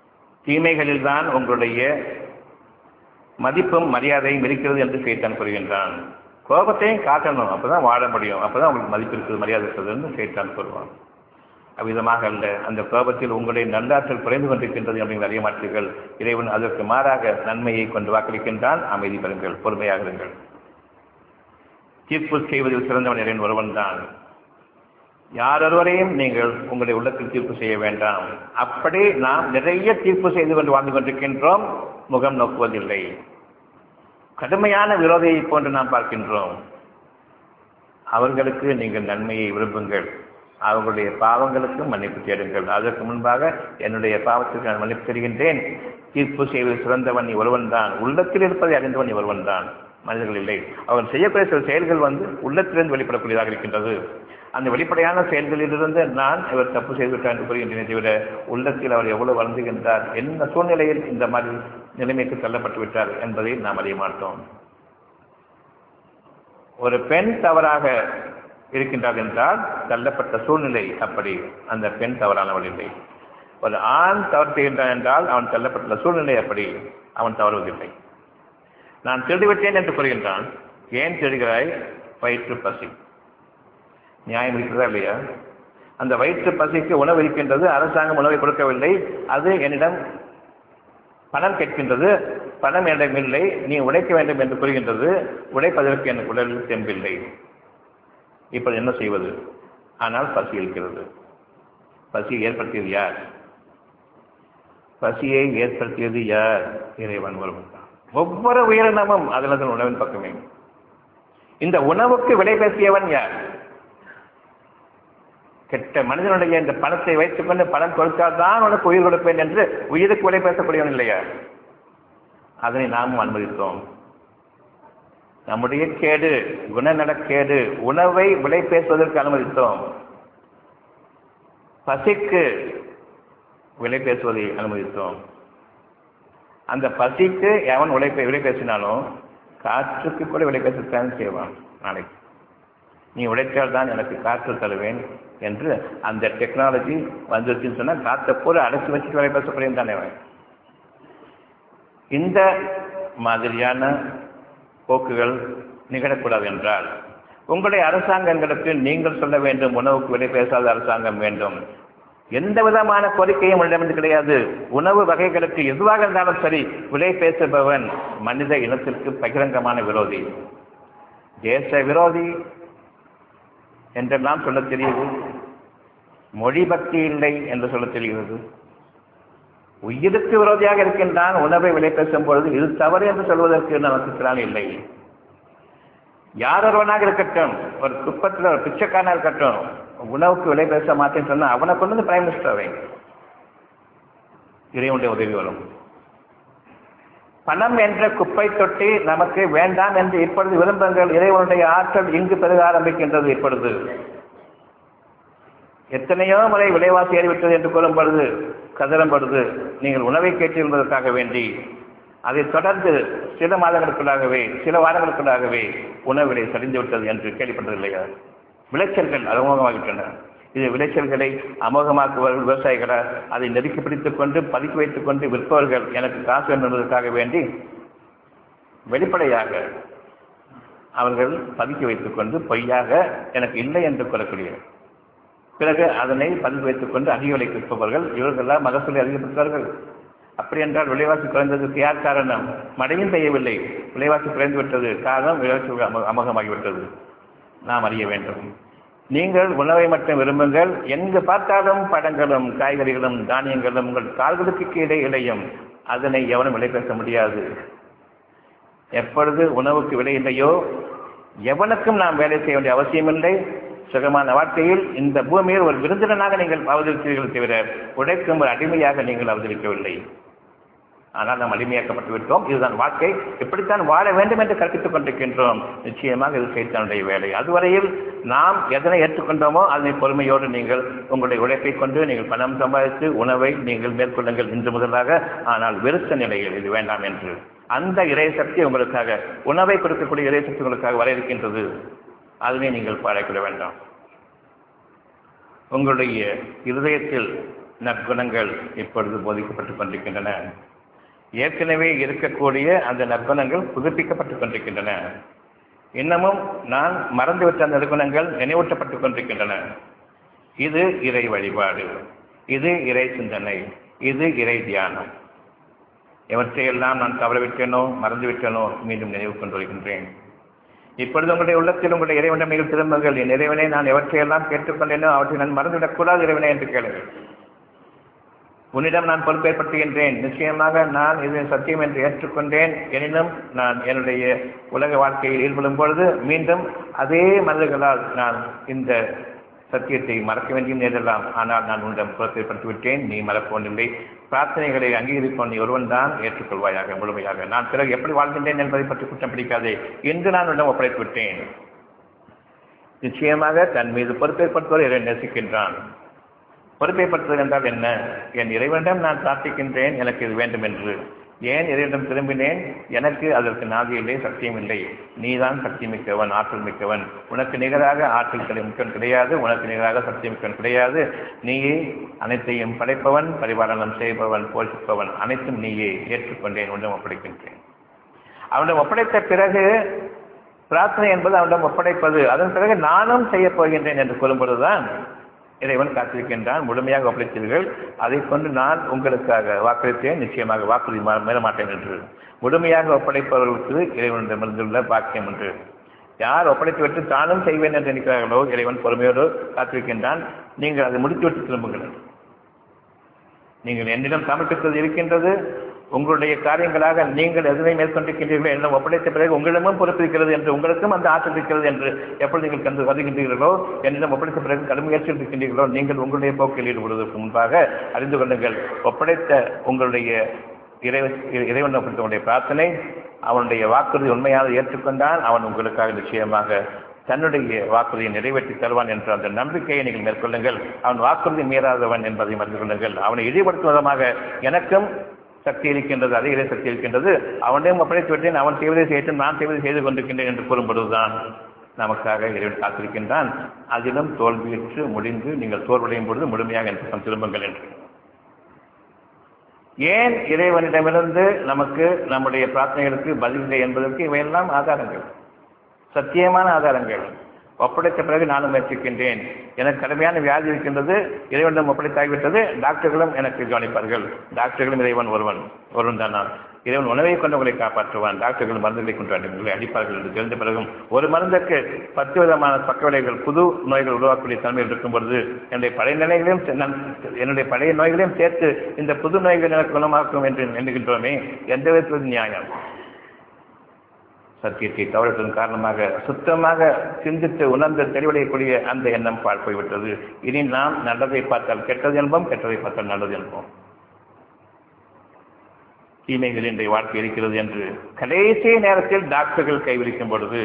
தீமைகளில் தான் உங்களுடைய மதிப்பும் மரியாதையும் இருக்கிறது என்று சைத்தான் கூறுகின்றான் கோபத்தையும் காட்டணும் அப்பதான் வாழ முடியும் அப்பதான் உங்களுக்கு மதிப்பு இருக்குது மரியாதை இருக்குதுன்னு சைத்தான் கூறுவான் அவ்விதமாக அல்ல அந்த கோபத்தில் உங்களுடைய நல்லாற்றல் குறைந்து கொண்டிருக்கின்றது அப்படின்னு அறிய மாற்றீர்கள் இறைவன் அதற்கு மாறாக நன்மையை கொண்டு வாக்களிக்கின்றான் அமைதி பெறுங்கள் பொறுமையாக இருங்கள் தீர்ப்பு செய்வதில் சிறந்தவன் இறைவன் ஒருவன் தான் யாரொருவரையும் நீங்கள் உங்களுடைய உள்ளத்தில் தீர்ப்பு செய்ய வேண்டாம் அப்படி நாம் நிறைய தீர்ப்பு செய்து கொண்டு வாழ்ந்து கொண்டிருக்கின்றோம் முகம் நோக்குவதில்லை கடுமையான விரோதியை போன்று நாம் பார்க்கின்றோம் அவர்களுக்கு நீங்கள் நன்மையை விரும்புங்கள் அவர்களுடைய பாவங்களுக்கு மன்னிப்பு தேடுங்கள் அதற்கு முன்பாக என்னுடைய பாவத்திற்கு நான் மன்னிப்பு தருகின்றேன் தீர்ப்பு செய்வது சிறந்தவன் நீ ஒருவன் தான் உள்ளத்தில் இருப்பதை அறிந்தவன் நீ ஒருவன் தான் மனிதர்கள் இல்லை அவன் செய்யக்கூடிய சில செயல்கள் வந்து உள்ளத்திலிருந்து வெளிப்படக்கூடியதாக இருக்கின்றது அந்த வெளிப்படையான செயல்களிலிருந்து நான் இவர் தப்பு செய்துவிட்டார் என்று கூறுகின்றேனே தவிர உள்ளத்தில் அவர் எவ்வளவு வருந்துகின்றார் என்ன சூழ்நிலையில் இந்த மாதிரி நிலைமைக்கு தள்ளப்பட்டு விட்டார் என்பதை நாம் அறிய மாட்டோம் ஒரு பெண் தவறாக இருக்கின்றார் என்றால் தள்ளப்பட்ட சூழ்நிலை அப்படி அந்த பெண் தவறானவள் இல்லை ஒரு ஆண் தவறு செய்கின்றான் என்றால் அவன் தள்ளப்பட்ட சூழ்நிலை அப்படி அவன் தவறுவதில்லை நான் திருடிவிட்டேன் என்று கூறுகின்றான் ஏன் திருடுகிறாய் வயிற்று பசி நியாயம் இருக்கிறதா இல்லையா அந்த வயிற்று பசிக்கு உணவு இருக்கின்றது அரசாங்கம் உணவை கொடுக்கவில்லை அது என்னிடம் பணம் கேட்கின்றது பணம் என்னிடம் இல்லை நீ உழைக்க வேண்டும் என்று கூறுகின்றது உழைப்பதற்கு எனக்கு உடலில் தெம்பில்லை இப்போது என்ன செய்வது ஆனால் பசி இருக்கிறது பசியை ஏற்படுத்தியது யார் பசியை ஏற்படுத்தியது யார் இறைவன் ஒருவன் தான் ஒவ்வொரு உயிரினமும் அதில் உணவின் பக்கமே இந்த உணவுக்கு விலை பேசியவன் யார் கெட்ட மனிதனுடைய இந்த பணத்தை வைத்துக் கொண்டு பணம் கொடுத்தால் தான் உனக்கு உயிர் கொடுப்பேன் என்று உயிருக்கு விலை பேசக்கூடியவன் இல்லையா அதனை நாமும் அனுமதித்தோம் நம்முடைய கேடு குணநலக்கேடு உணவை விலை பேசுவதற்கு அனுமதித்தோம் பசிக்கு விலை பேசுவதை அனுமதித்தோம் அந்த பசிக்கு எவன் உழைப்பை விலை பேசினாலும் காற்றுக்கு கூட விலை பேசத்தான் செய்வான் நாளைக்கு நீ உழைத்தால் தான் எனக்கு காற்று தருவேன் என்று அந்த டெக்னாலஜி வந்துருச்சுன்னு சொன்னால் காற்றை பூரா அடைச்சி வச்சுட்டு விலை பேசக்கூடியது தானே அவன் இந்த மாதிரியான போக்குகள் நிகழக்கூடாது என்றால் உங்களுடைய அரசாங்கங்களுக்கு நீங்கள் சொல்ல வேண்டும் உணவுக்கு விலை பேசாத அரசாங்கம் வேண்டும் எந்த விதமான கோரிக்கையும் உங்களிடமிருந்து கிடையாது உணவு வகைகளுக்கு எதுவாக இருந்தாலும் சரி விலை பேசுபவன் மனித இனத்திற்கு பகிரங்கமான விரோதி தேச விரோதி என்றெல்லாம் சொல்ல தெரியுது மொழி பக்தி இல்லை என்று சொல்ல தெரிகிறது உயிருக்கு விரோதியாக இருக்கின்றான் உணவை விலை பேசும் பொழுது இது தவறு என்று சொல்வதற்கு நமக்கு திறன் இல்லை யார் ஒருவனாக இருக்கட்டும் ஒரு குப்பத்தில் ஒரு பிச்சைக்காரனா இருக்கட்டும் உணவுக்கு விலை பேச மாட்டேன்னு சொன்னா அவனை கொண்டு வந்து பிரைம் மினிஸ்டர் வை இறைவனுடைய உதவி வரும் பணம் என்ற குப்பை தொட்டி நமக்கு வேண்டாம் என்று இப்பொழுது விரும்புங்கள் இறைவனுடைய ஆற்றல் இங்கு பெருக ஆரம்பிக்கின்றது இப்பொழுது எத்தனையோ முறை விலைவாசி ஏறிவிட்டது என்று கூறும் பொழுது கதறும் பொழுது நீங்கள் உணவை கேட்டிருந்ததற்காக வேண்டி அதைத் தொடர்ந்து சில மாதங்களுக்குள்ளாகவே சில வாரங்களுக்குள்ளாகவே உணவு விலை சரிந்து விட்டது என்று கேள்விப்பட்டது இல்லையா விளைச்சல்கள் அமோகமாகிவிட்டன இது விளைச்சல்களை அமோகமாக்குபவர்கள் விவசாயிகளா அதை நெருக்கி பிடித்துக் கொண்டு பதுக்கி வைத்துக் கொண்டு விற்பவர்கள் எனக்கு காசு என்பதற்காக வேண்டி வெளிப்படையாக அவர்கள் பதுக்கி வைத்துக் கொண்டு பொய்யாக எனக்கு இல்லை என்று கூறக்கூடிய பிறகு அதனை பதிவு வைத்துக் கொண்டு அதிக விலைக்கு விற்பவர்கள் இவர்களெல்லாம் மகசூலை அதிகப்படுத்துவார்கள் அப்படி என்றால் விலைவாசி குறைந்ததற்கு யார் காரணம் மழையும் பெய்யவில்லை விலைவாசி குறைந்து விட்டது காரணம் விலைவாசி அம அமோகமாகிவிட்டது நாம் அறிய வேண்டும் நீங்கள் உணவை மட்டும் விரும்புங்கள் எங்கு பார்த்தாலும் பழங்களும் காய்கறிகளும் தானியங்களும் உங்கள் கால்களுக்கு கீழே இடையும் அதனை எவனும் விலை பேச முடியாது எப்பொழுது உணவுக்கு விலை இல்லையோ எவனுக்கும் நாம் வேலை செய்ய வேண்டிய அவசியமில்லை சுகமான வாழ்க்கையில் இந்த பூமியில் ஒரு விருந்தினனாக நீங்கள் அவதரித்தீர்கள் தவிர உழைக்கும் ஒரு அடிமையாக நீங்கள் அவதரிக்கவில்லை ஆனால் நாம் அடிமையாக்கப்பட்டு விட்டோம் இதுதான் வாழ்க்கை இப்படித்தான் வாழ வேண்டும் என்று கற்பித்துக் கொண்டிருக்கின்றோம் நிச்சயமாக இது சைத்தானுடைய வேலை அதுவரையில் நாம் எதனை ஏற்றுக்கொண்டோமோ அதனை பொறுமையோடு நீங்கள் உங்களுடைய உழைப்பை கொண்டு நீங்கள் பணம் சம்பாதித்து உணவை நீங்கள் மேற்கொள்ளுங்கள் இன்று முதலாக ஆனால் வெறுத்த நிலையில் இது வேண்டாம் என்று அந்த இறை சக்தி உங்களுக்காக உணவை கொடுக்கக்கூடிய இறை சக்தி உங்களுக்காக வர இருக்கின்றது அதனை நீங்கள் பாழாக்கிட வேண்டாம் உங்களுடைய இருதயத்தில் நற்குணங்கள் இப்பொழுது போதிக்கப்பட்டுக் கொண்டிருக்கின்றன ஏற்கனவே இருக்கக்கூடிய அந்த நற்குணங்கள் புதுப்பிக்கப்பட்டுக் கொண்டிருக்கின்றன இன்னமும் நான் மறந்துவிட்ட அந்த நற்குணங்கள் நினைவூட்டப்பட்டுக் கொண்டிருக்கின்றன இது இறை வழிபாடு இது இறை சிந்தனை இது இறை தியானம் எவற்றையெல்லாம் நான் தவறவிட்டேனோ மறந்துவிட்டேனோ மீண்டும் நினைவு கொண்டு வருகின்றேன் இப்பொழுது உங்களுடைய உள்ளத்தில் உங்களுடைய இறைவனிடம் நீங்கள் திரும்புங்கள் என் இறைவனை நான் எவற்றையெல்லாம் கேட்டுக்கொண்டேனோ அவற்றை நான் மறந்துவிடக்கூடாது இறைவனை என்று கேளுங்கள் உன்னிடம் நான் பொறுப்பேற்படுத்துகின்றேன் நிச்சயமாக நான் இதை சத்தியம் என்று ஏற்றுக்கொண்டேன் எனினும் நான் என்னுடைய உலக வாழ்க்கையில் ஈடுபடும் பொழுது மீண்டும் அதே மனிதர்களால் நான் இந்த சத்தியத்தை மறக்க வேண்டியும் நேரலாம் ஆனால் நான் உன்னிடம் பொறுப்பேற்படுத்தி விட்டேன் நீ மறப்போனில்லை பிரார்த்தனைகளை அங்கீகரிப்போன் நீ ஒருவன் தான் ஏற்றுக்கொள்வாயாக முழுமையாக நான் பிறகு எப்படி வாழ்கின்றேன் என்பதை பற்றி குற்றம் பிடிக்காதே என்று நான் உன்னிடம் ஒப்படைத்து விட்டேன் நிச்சயமாக தன் மீது பொறுப்பேற்படுத்துவர் இறை நேசிக்கின்றான் பொறுப்பைப்படுத்துவது என்றால் என்ன என் இறைவனிடம் நான் பிரார்த்திக்கின்றேன் எனக்கு இது வேண்டும் என்று ஏன் இறைவனிடம் திரும்பினேன் எனக்கு அதற்கு நாதி இல்லை சக்தியும் இல்லை நீதான் சக்தி மிக்கவன் ஆற்றல் மிக்கவன் உனக்கு நிகராக ஆற்றல் கிடை- மிக்கவன் கிடையாது உனக்கு நிகராக சக்தி மிக்கவன் கிடையாது நீயே அனைத்தையும் படைப்பவன் பரிபாலனம் செய்பவன் போஷிப்பவன் அனைத்தும் நீயே ஏற்றுக்கொண்டேன் உன்னிடம் ஒப்படைக்கின்றேன் அவனிடம் ஒப்படைத்த பிறகு பிரார்த்தனை என்பது அவனிடம் ஒப்படைப்பது அதன் பிறகு நானும் செய்யப் போகின்றேன் என்று கூறும்பொழுதுதான் இறைவன் காத்திருக்கின்றான் முழுமையாக ஒப்படைத்தீர்கள் அதை கொண்டு நான் உங்களுக்காக வாக்களித்தேன் நிச்சயமாக வாக்குறுதி மா- மீற மாட்டேன் என்று முழுமையாக ஒப்படைப்பவர்களுக்கு இறைவனிடமிருந்துள்ள பாக்கியம் என்று யார் ஒப்படைத்து விட்டு தானும் செய்வேன் என்று நினைக்கிறார்களோ இறைவன் பொறுமையோடு காத்திருக்கின்றான் நீங்கள் அதை முடித்துவிட்டு திரும்புங்கள் நீங்கள் என்னிடம் சமர்ப்பித்தது இருக்கின்றது உங்களுடைய காரியங்களாக நீங்கள் எதனை மேற்கொண்டிருக்கின்றீர்களோ என்னிடம் ஒப்படைத்த பிறகு உங்களிடமும் பொறுப்பு இருக்கிறது என்று உங்களுக்கும் அந்த ஆற்றல் இருக்கிறது என்று எப்பொழுது நீங்கள் கண்டு வருகின்றீர்களோ என்னிடம் ஒப்படைத்த பிறகு கடுமையாற்றி இருக்கின்றீர்களோ நீங்கள் உங்களுடைய போக்கில் ஈடுபடுவதற்கு முன்பாக அறிந்து கொள்ளுங்கள் ஒப்படைத்த உங்களுடைய இறைவன் இறைவன் ஒப்படைத்தவனுடைய பிரார்த்தனை அவனுடைய வாக்குறுதி உண்மையாக ஏற்றுக்கொண்டால் அவன் உங்களுக்காக நிச்சயமாக தன்னுடைய வாக்குறுதியை நிறைவேற்றி தருவான் என்ற அந்த நம்பிக்கையை நீங்கள் மேற்கொள்ளுங்கள் அவன் வாக்குறுதி மீறாதவன் என்பதை மறந்து கொள்ளுங்கள் அவனை இழிவுபடுத்தும் விதமாக எனக்கும் சக்தி இருக்கின்றது அதே இறை சக்தி இருக்கின்றது அவனையும் ஒப்படைத்து விட்டேன் அவன் செய்வதை செய்யட்டும் நான் செய்வதை செய்து கொண்டிருக்கின்றேன் என்று கூறும்பொழுதுதான் நமக்காக இறைவன் காத்திருக்கின்றான் அதிலும் தோல்வியுற்று முடிந்து நீங்கள் தோல்வடையும் பொழுது முழுமையாக என் பக்கம் திரும்புங்கள் என்று ஏன் இறைவனிடமிருந்து நமக்கு நம்முடைய பிரார்த்தனைகளுக்கு பதிலில்லை என்பதற்கு இவையெல்லாம் ஆதாரங்கள் சத்தியமான ஆதாரங்கள் ஒப்படைத்த பிறகு நானும் முயற்சிக்கின்றேன் எனக்கு கடுமையான வியாதி இருக்கின்றது இறைவனிடம் ஒப்படைத்தாகிவிட்டது டாக்டர்களும் எனக்கு கவனிப்பார்கள் டாக்டர்களும் இறைவன் ஒருவன் ஒருவன் தான் நான் இறைவன் உணவை கொண்டு உங்களை காப்பாற்றுவான் டாக்டர்கள் மருந்துகளை கொண்டு வந்து உங்களை அடிப்பார்கள் என்று தெரிந்த பிறகும் ஒரு மருந்துக்கு பத்து விதமான பக்க விளைவுகள் புது நோய்கள் உருவாக்கக்கூடிய தன்மையில் இருக்கும் பொழுது என்னுடைய பழைய நிலைகளையும் சே- நான் என்னுடைய பழைய நோய்களையும் சேர்த்து இந்த புது நோய்கள் எனக்கு குணமாக்கும் என்று எண்ணுகின்றோமே எந்த விதத்தில் நியாயம் சத்தியத்தை தவறத்தின் காரணமாக சுத்தமாக சிந்தித்து உணர்ந்து தெளிவடையக்கூடிய அந்த எண்ணம் பாழ் போய்விட்டது இனி நாம் நல்லதை பார்த்தால் கெட்டது என்போம் கெட்டதை பார்த்தால் நல்லது என்போம் தீமைகள் இன்றைய வாழ்க்கை இருக்கிறது என்று கடைசி நேரத்தில் டாக்டர்கள் கைவிரிக்கும் பொழுது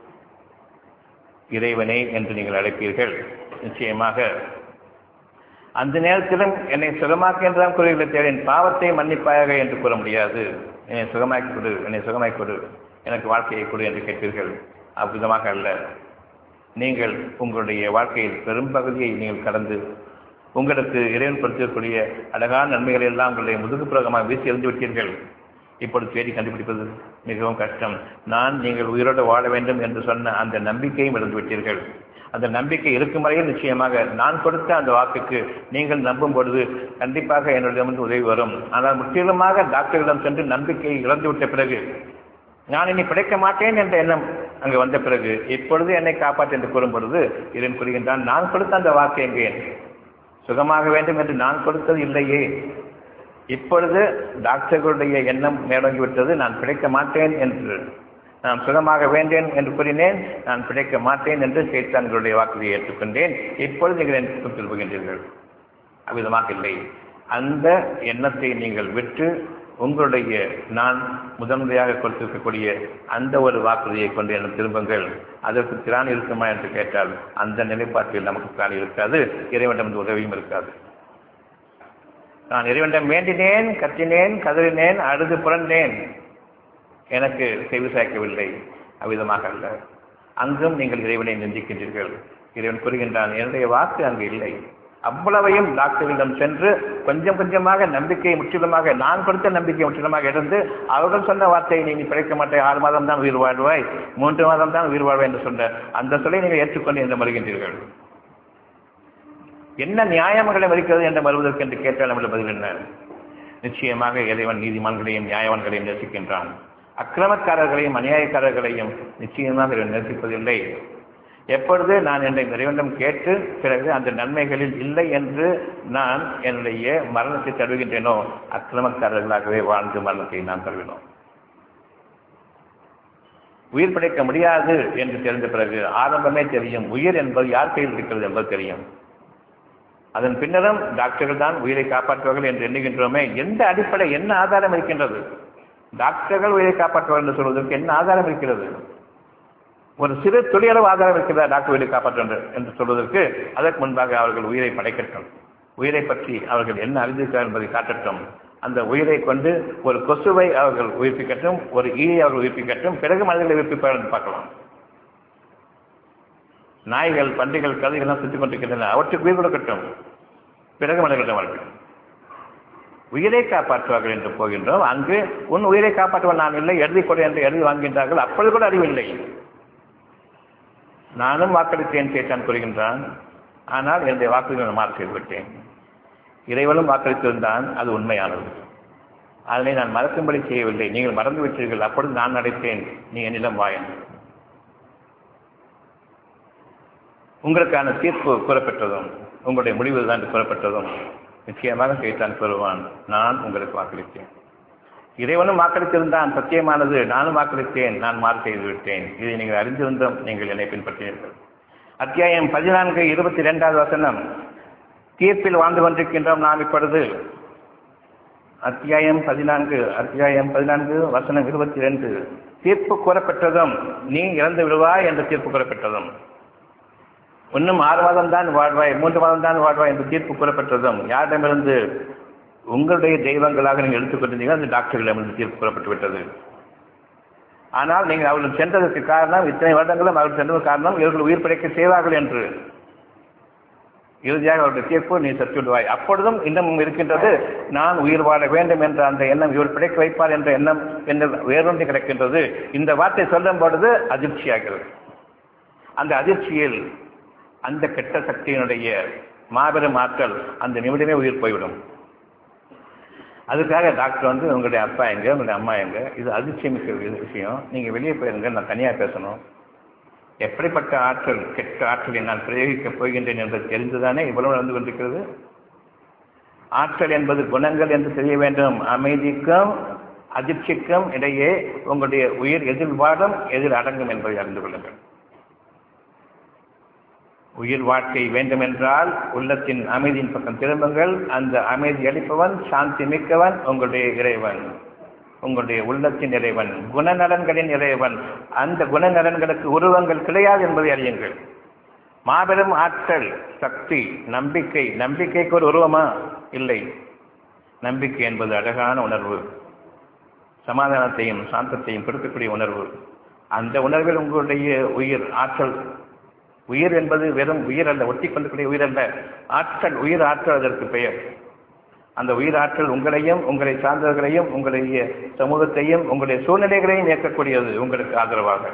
இறைவனே என்று நீங்கள் அழைப்பீர்கள் நிச்சயமாக அந்த நேரத்திலும் என்னை சுகமாக்கு என்றுதான் கூறுகிற தேவை என் பாவத்தை மன்னிப்பாயாக என்று கூற முடியாது என்னை சுகமாக்கி கொடு என்னை சுகமாக்கி கொடு எனக்கு வாழ்க்கையை கொடு என்று கேட்பீர்கள் அவ்விதமாக அல்ல நீங்கள் உங்களுடைய வாழ்க்கையில் பெரும்பகுதியை நீங்கள் கடந்து உங்களுக்கு இறைவன் கொடுத்திருக்கக்கூடிய அழகான நன்மைகளை எல்லாம் உங்களுடைய முதுகுப்புறமாக வீசி எறிந்து விட்டீர்கள் இப்பொழுது தேடி கண்டுபிடிப்பது மிகவும் கஷ்டம் நான் நீங்கள் உயிரோடு வாழ வேண்டும் என்று சொன்ன அந்த நம்பிக்கையும் இழந்து விட்டீர்கள் அந்த நம்பிக்கை இருக்கும் வரையில் நிச்சயமாக நான் கொடுத்த அந்த வாக்குக்கு நீங்கள் நம்பும் பொழுது கண்டிப்பாக என்னிடமிருந்து உதவி வரும் ஆனால் முற்றிலுமாக டாக்டர்களிடம் சென்று நம்பிக்கையை இழந்துவிட்ட பிறகு நான் இனி பிழைக்க மாட்டேன் என்ற எண்ணம் அங்கு வந்த பிறகு இப்பொழுது என்னை காப்பாற்று என்று கூறும் பொழுது இதன் கூறுகின்றான் நான் கொடுத்த அந்த வாக்கு எங்கே சுகமாக வேண்டும் என்று நான் கொடுத்தது இல்லையே இப்பொழுது டாக்டர்களுடைய எண்ணம் மேலோங்கிவிட்டது நான் பிழைக்க மாட்டேன் என்று நான் சுகமாக வேண்டேன் என்று கூறினேன் நான் பிழைக்க மாட்டேன் என்று சைத்தான்களுடைய வாக்குறுதியை ஏற்றுக்கொண்டேன் இப்பொழுது நீங்கள் என் பக்கம் திரும்புகின்றீர்கள் அவ்விதமாக இல்லை அந்த எண்ணத்தை நீங்கள் விட்டு உங்களுடைய நான் முதன்முறையாக கொடுத்திருக்கக்கூடிய அந்த ஒரு வாக்குறுதியை கொண்டு என்ன திரும்புங்கள் அதற்கு திராணி இருக்குமா என்று கேட்டால் அந்த நிலைப்பாட்டில் நமக்கு திராணி இருக்காது இறைவனிடம் உதவியும் இருக்காது நான் இறைவனிடம் வேண்டினேன் கத்தினேன் கதறினேன் அழுது புரண்டேன் எனக்கு செவி சாய்க்கவில்லை அவ்விதமாக அல்ல அங்கும் நீங்கள் இறைவனை நிந்திக்கின்றீர்கள் இறைவன் கூறுகின்றான் என்னுடைய வாக்கு அங்கு இல்லை அவ்வளவையும் டாக்டரிடம் சென்று கொஞ்சம் கொஞ்சமாக நம்பிக்கையை முற்றிலுமாக நான் கொடுத்த நம்பிக்கை முற்றிலுமாக இருந்து அவர்கள் சொன்ன வார்த்தையை நீ பிழைக்க மாட்டாய் ஆறு மாதம் தான் உயிர் வாழ்வாய் மூன்று மாதம் தான் உயிர் வாழ்வாய் என்று சொன்ன அந்த சொல்லை நீங்கள் ஏற்றுக்கொண்டு என்று வருகின்றீர்கள் என்ன நியாயங்களை மறுக்கிறது என்று வருவதற்கு என்று கேட்டால் நம்முடைய பதில் என்ன நிச்சயமாக இறைவன் நீதிமான்களையும் நியாயவான்களையும் நேசிக்கின்றான் அக்கிரமக்காரர்களையும் அநியாயக்காரர்களையும் நிச்சயமாக இவன் நேசிப்பதில்லை எப்பொழுது நான் என்னை இறைவனிடம் கேட்டு பிறகு அந்த நன்மைகளில் இல்லை என்று நான் என்னுடைய மரணத்தை தருகின்றேனோ அக்கிரமக்காரர்களாகவே வாழ்ந்து மரணத்தை நான் தருவினோம் உயிர் பிழைக்க முடியாது என்று தெரிந்த பிறகு ஆரம்பமே தெரியும் உயிர் என்பது யார் கையில் இருக்கிறது என்பது தெரியும் அதன் பின்னரும் டாக்டர்கள் தான் உயிரை காப்பாற்றுவார்கள் என்று எண்ணுகின்றோமே எந்த அடிப்படை என்ன ஆதாரம் இருக்கின்றது டாக்டர்கள் உயிரை காப்பாற்றுவார்கள் என்று சொல்வதற்கு என்ன ஆதாரம் இருக்கிறது ஒரு சிறு துளியளவு ஆதாரம் இருக்கிறதா டாக்டர் உயிரை காப்பாற்ற என்று சொல்வதற்கு அதற்கு முன்பாக அவர்கள் உயிரை படைக்கட்டும் உயிரை பற்றி அவர்கள் என்ன அறிந்திருக்கிறார் என்பதை காட்டட்டும் அந்த உயிரை கொண்டு ஒரு கொசுவை அவர்கள் உயிர்ப்பிக்கட்டும் ஒரு ஈயை அவர்கள் உயிர்ப்பிக்கட்டும் பிறகு மனிதர்களை உயிர்ப்பிப்பார்கள் என்று பார்க்கலாம் நாய்கள் பன்றிகள் கதைகள்லாம் சுற்றிக் கொண்டிருக்கின்றன அவற்றுக்கு உயிர் கொடுக்கட்டும் பிறகு மனிதர்களிடம் வாழ்க்கை உயிரை காப்பாற்றுவார்கள் என்று போகின்றோம் அங்கு உன் உயிரை காப்பாற்றுவன் நான் இல்லை எழுதி கொடு என்று எழுதி வாங்குகின்றார்கள் அப்பொழுது கூட அறிவில்லை நானும் வாக்களித்தேன் கேட்டான் கூறுகின்றான் ஆனால் என்னுடைய வாக்குகளை நான் மாற்றி விட்டேன் இறைவனும் வாக்களித்திருந்தான் அது உண்மையானது அதனை நான் மறக்கும்படி செய்யவில்லை நீங்கள் மறந்து விட்டீர்கள் அப்பொழுது நான் நடித்தேன் நீ என்னிடம் வாயன் உங்களுக்கான தீர்ப்பு கூறப்பட்டதும் உங்களுடைய முடிவு தான் கூறப்பட்டதும் நிச்சயமாக கேட்டான் கூறுவான் நான் உங்களுக்கு வாக்களித்தேன் இறைவனும் வாக்களித்திருந்தான் சத்தியமானது நானும் வாக்களித்தேன் நான் மாறு செய்து விட்டேன் இதை நீங்கள் அறிந்திருந்தும் நீங்கள் என்னை பின்பற்றினீர்கள் அத்தியாயம் பதினான்கு இருபத்தி இரண்டாவது வசனம் தீர்ப்பில் வாழ்ந்து கொண்டிருக்கின்றோம் நாம் இப்பொழுது அத்தியாயம் பதினான்கு அத்தியாயம் பதினான்கு வசனம் இருபத்தி இரண்டு தீர்ப்பு கூறப்பட்டதும் நீ இறந்து விடுவாய் என்று தீர்ப்பு கூறப்பட்டதும் இன்னும் ஆறு மாதம் தான் வாழ்வாய் மூன்று மாதம் தான் வாழ்வாய் என்று தீர்ப்பு கூறப்பட்டதும் யாரிடமிருந்து உங்களுடைய தெய்வங்களாக நீங்கள் எடுத்துக்கொண்டிருந்தீங்க அந்த டாக்டர்களிடமிருந்து தீர்ப்பு கூறப்பட்டு விட்டது ஆனால் நீங்கள் அவர்கள் சென்றதற்கு காரணம் இத்தனை வருடங்களும் அவர்கள் சென்றதற்கு காரணம் இவர்கள் உயிர் பிழைக்க செய்வார்கள் என்று இறுதியாக அவருடைய தீர்ப்பு நீ செத்து விடுவாய் அப்பொழுதும் இன்னும் இருக்கின்றது நான் உயிர் வாழ வேண்டும் என்ற அந்த எண்ணம் இவர் பிழைக்க வைப்பார் என்ற எண்ணம் என்று வேறொன்று கிடக்கின்றது இந்த வார்த்தை சொல்லும் பொழுது அதிர்ச்சியாகிறது அந்த அதிர்ச்சியில் அந்த கெட்ட சக்தியினுடைய மாபெரும் ஆற்றல் அந்த நிமிடமே உயிர் போய்விடும் அதுக்காக டாக்டர் வந்து உங்களுடைய அப்பா எங்க உங்களுடைய அம்மா எங்க இது அதிர்ச்சியமிக்க விஷயம் நீங்க வெளியே போயிருங்க நான் தனியாக பேசணும் எப்படிப்பட்ட ஆற்றல் கெட்ட ஆற்றலை நான் பிரயோகிக்கப் போகின்றேன் என்பது தெரிந்துதானே இவ்வளவு நடந்து கொண்டிருக்கிறது ஆற்றல் என்பது குணங்கள் என்று தெரிய வேண்டும் அமைதிக்கும் அதிர்ச்சிக்கும் இடையே உங்களுடைய உயிர் எதிர் வாடும் எதிர் அடங்கும் என்பதை அறிந்து கொள்ளுங்கள் உயிர் வாழ்க்கை வேண்டுமென்றால் உள்ளத்தின் அமைதியின் பக்கம் திரும்புங்கள் அந்த அமைதி அளிப்பவன் சாந்தி மிக்கவன் உங்களுடைய இறைவன் உங்களுடைய உள்ளத்தின் இறைவன் குணநலன்களின் இறைவன் அந்த குணநலன்களுக்கு உருவங்கள் கிடையாது என்பதை அறியுங்கள் மாபெரும் ஆற்றல் சக்தி நம்பிக்கை நம்பிக்கைக்கு ஒரு உருவமா இல்லை நம்பிக்கை என்பது அழகான உணர்வு சமாதானத்தையும் சாந்தத்தையும் கொடுக்கக்கூடிய உணர்வு அந்த உணர்வில் உங்களுடைய உயிர் ஆற்றல் உயிர் என்பது வெறும் உயிர் அல்ல ஒட்டி கொண்டிருக்கிற உயிர் அல்ல ஆற்றல் உயிர் ஆற்றல் அதற்கு பெயர் அந்த உயிர் ஆற்றல் உங்களையும் உங்களை சார்ந்தவர்களையும் உங்களுடைய சமூகத்தையும் உங்களுடைய சூழ்நிலைகளையும் இயக்கக்கூடியது உங்களுக்கு ஆதரவாக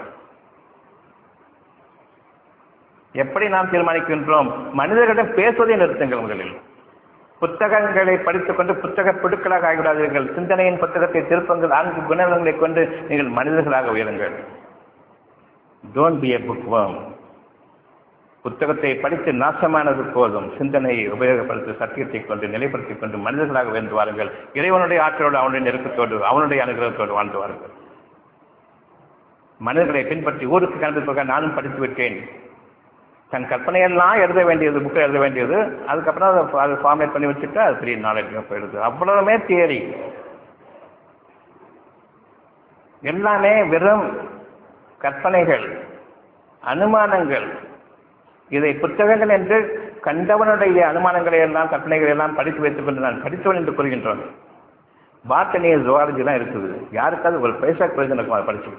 எப்படி நாம் தீர்மானிக்கின்றோம் மனிதர்களிடம் பேசுவதை நிறுத்துங்கள் முதலில் புத்தகங்களை படித்துக் கொண்டு புத்தக புடுக்களாக ஆகிவிடாதீர்கள் சிந்தனையின் புத்தகத்தை திருப்பங்கள் நான்கு குணங்களை கொண்டு நீங்கள் மனிதர்களாக உயருங்கள் டோன்ட் பி எ புக் புத்தகத்தை படித்து நாசமானது போதும் சிந்தனையை உபயோகப்படுத்தி சத்தியத்தை கொண்டு நிலைப்படுத்திக் கொண்டு மனிதர்களாக உயர்ந்து வாருங்கள் இறைவனுடைய ஆற்றலோடு அவனுடைய நெருக்கத்தோடு அவனுடைய அனுகிரகத்தோடு வாழ்ந்து வாருங்கள் மனிதர்களை பின்பற்றி ஊருக்கு கலந்துக்காக நானும் படித்து விட்டேன் தன் கற்பனையெல்லாம் எழுத வேண்டியது புக்கை எழுத வேண்டியது அதுக்கப்புறம் அதை அதை ஃபார்மேட் பண்ணி வச்சுட்டா அது பெரிய நாலேஜாக போயிடுது அவ்வளவுமே தியரி எல்லாமே வெறும் கற்பனைகள் அனுமானங்கள் இதை புத்தகங்கள் என்று கண்டவனுடைய அனுமானங்களை எல்லாம் கற்பனைகளை எல்லாம் படித்து வைத்துக் கொண்டு நான் படித்தவன் என்று கூறுகின்றோம் பாட்டனிய ஜுவாலஜி தான் இருக்குது யாருக்காவது ஒரு பைசா பிரயோஜனம் அதை படிச்சு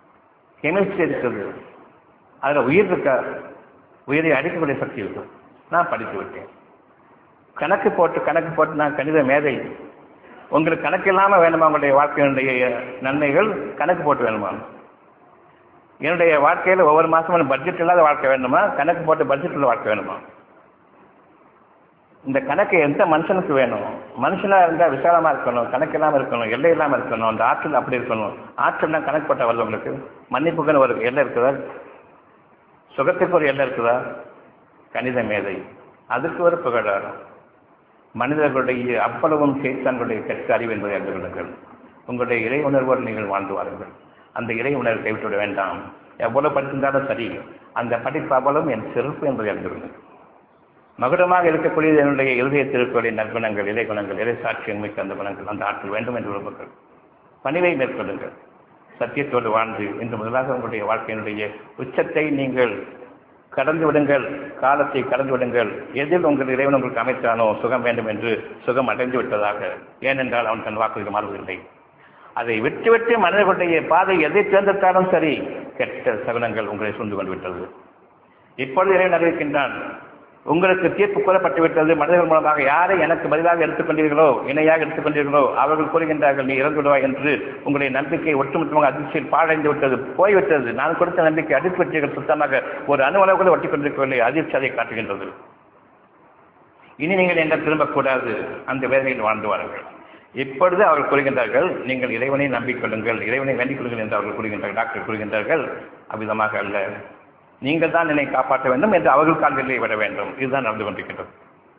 கெமிஸ்ட்ரி இருக்குது அதில் உயிர் இருக்கா உயிரை அடிக்கக்கூடிய சக்தி இருக்கு நான் படித்து விட்டேன் கணக்கு போட்டு கணக்கு போட்டு நான் கணித மேதை உங்களுக்கு கணக்கு இல்லாமல் வேணுமா உங்களுடைய வாழ்க்கையினுடைய நன்மைகள் கணக்கு போட்டு வேணுமா என்னுடைய வாழ்க்கையில் ஒவ்வொரு மாதமும் பட்ஜெட் இல்லாத வாழ்க்கை வேணுமா கணக்கு போட்டு பட்ஜெட் உள்ள வாழ்க்கை வேணுமா இந்த கணக்கு எந்த மனுஷனுக்கு வேணும் மனுஷனா இருந்தா விசாலமா இருக்கணும் கணக்கு இல்லாம இருக்கணும் எல்லை இல்லாம இருக்கணும் அந்த ஆற்றல் அப்படி இருக்கணும் ஆற்றல்னா கணக்கு போட்ட வருது உங்களுக்கு மன்னிப்புக்குன்னு ஒரு எல்லை இருக்குதா சுகத்துக்கு ஒரு எல்லை இருக்குதா கணித மேதை அதுக்கு ஒரு புகழாரம் மனிதர்களுடைய அவ்வளவும் சேத்தான்களுடைய கெட்ட அறிவு என்பதை அறிந்து கொள்ளுங்கள் உங்களுடைய இறை உணர்வோடு நீங்கள் வாழ்ந்து வாருங்கள் அந்த இறை உணர்வை கைவிட்டுவிட வேண்டாம் எவ்வளவு படித்திருந்தாலும் சரி அந்த படிப்பு அவ்வளவும் என் சிறப்பு என்பதை அறிந்து கொள்ளுங்கள் மகுடமாக இருக்கக்கூடியது என்னுடைய இருதய திருக்குறளின் நற்குணங்கள் இறை குணங்கள் இறை சாட்சியம் மிக்க அந்த குணங்கள் அந்த ஆற்றல் வேண்டும் என்று விரும்புங்கள் பணிவை மேற்கொள்ளுங்கள் சத்தியத்தோடு வாழ்ந்து இன்று முதலாக உங்களுடைய வாழ்க்கையினுடைய உச்சத்தை நீங்கள் கடந்து விடுங்கள் காலத்தை கடந்து விடுங்கள் எதில் உங்கள் இறைவன் உங்களுக்கு அமைத்தானோ சுகம் வேண்டும் என்று சுகம் அடைந்து விட்டதாக ஏனென்றால் அவன் தன் வாக்குறுதி மாறுவதில்லை அதை விட்டுவிட்டு மனிதர்களுடைய பாதை எதை தேர்ந்தெடுத்தாலும் சரி கெட்ட சகுனங்கள் உங்களை சூழ்ந்து கொண்டு விட்டது இப்பொழுது இறைவன் அறிவிக்கின்றான் உங்களுக்கு தீர்ப்பு கூறப்பட்டு விட்டது மனிதர்கள் மூலமாக யாரை எனக்கு பதிலாக எடுத்துக்கொண்டீர்களோ இணையாக எடுத்துக்கொண்டீர்களோ அவர்கள் கூறுகின்றார்கள் நீ இறந்து விடுவாய் என்று உங்களுடைய நம்பிக்கை ஒட்டுமொத்தமாக அதிர்ச்சியில் பாழடைந்து விட்டது போய்விட்டது நான் கொடுத்த நம்பிக்கை அடித்து விட்டீர்கள் சுத்தமாக ஒரு அணுவளவு கூட ஒட்டி கொண்டிருக்கவில்லை அதிர்ச்சி அதை காட்டுகின்றது இனி நீங்கள் எங்கள் திரும்பக்கூடாது அந்த வேதனையில் வாழ்ந்து வாருங்கள் இப்பொழுது அவர்கள் கூறுகின்றார்கள் நீங்கள் இறைவனை நம்பிக்கொள்ளுங்கள் இறைவனை வேண்டிக் கொள்ளுங்கள் என்று அவர்கள் கூறுகின்றார்கள் டாக்டர் கூறுகின்றார்கள் அவ்விதமாக அல்ல நீங்கள் தான் என்னை காப்பாற்ற வேண்டும் என்று அவர்கள் கால்களிலே விட வேண்டும் இதுதான் நடந்து கொண்டிருக்கின்றது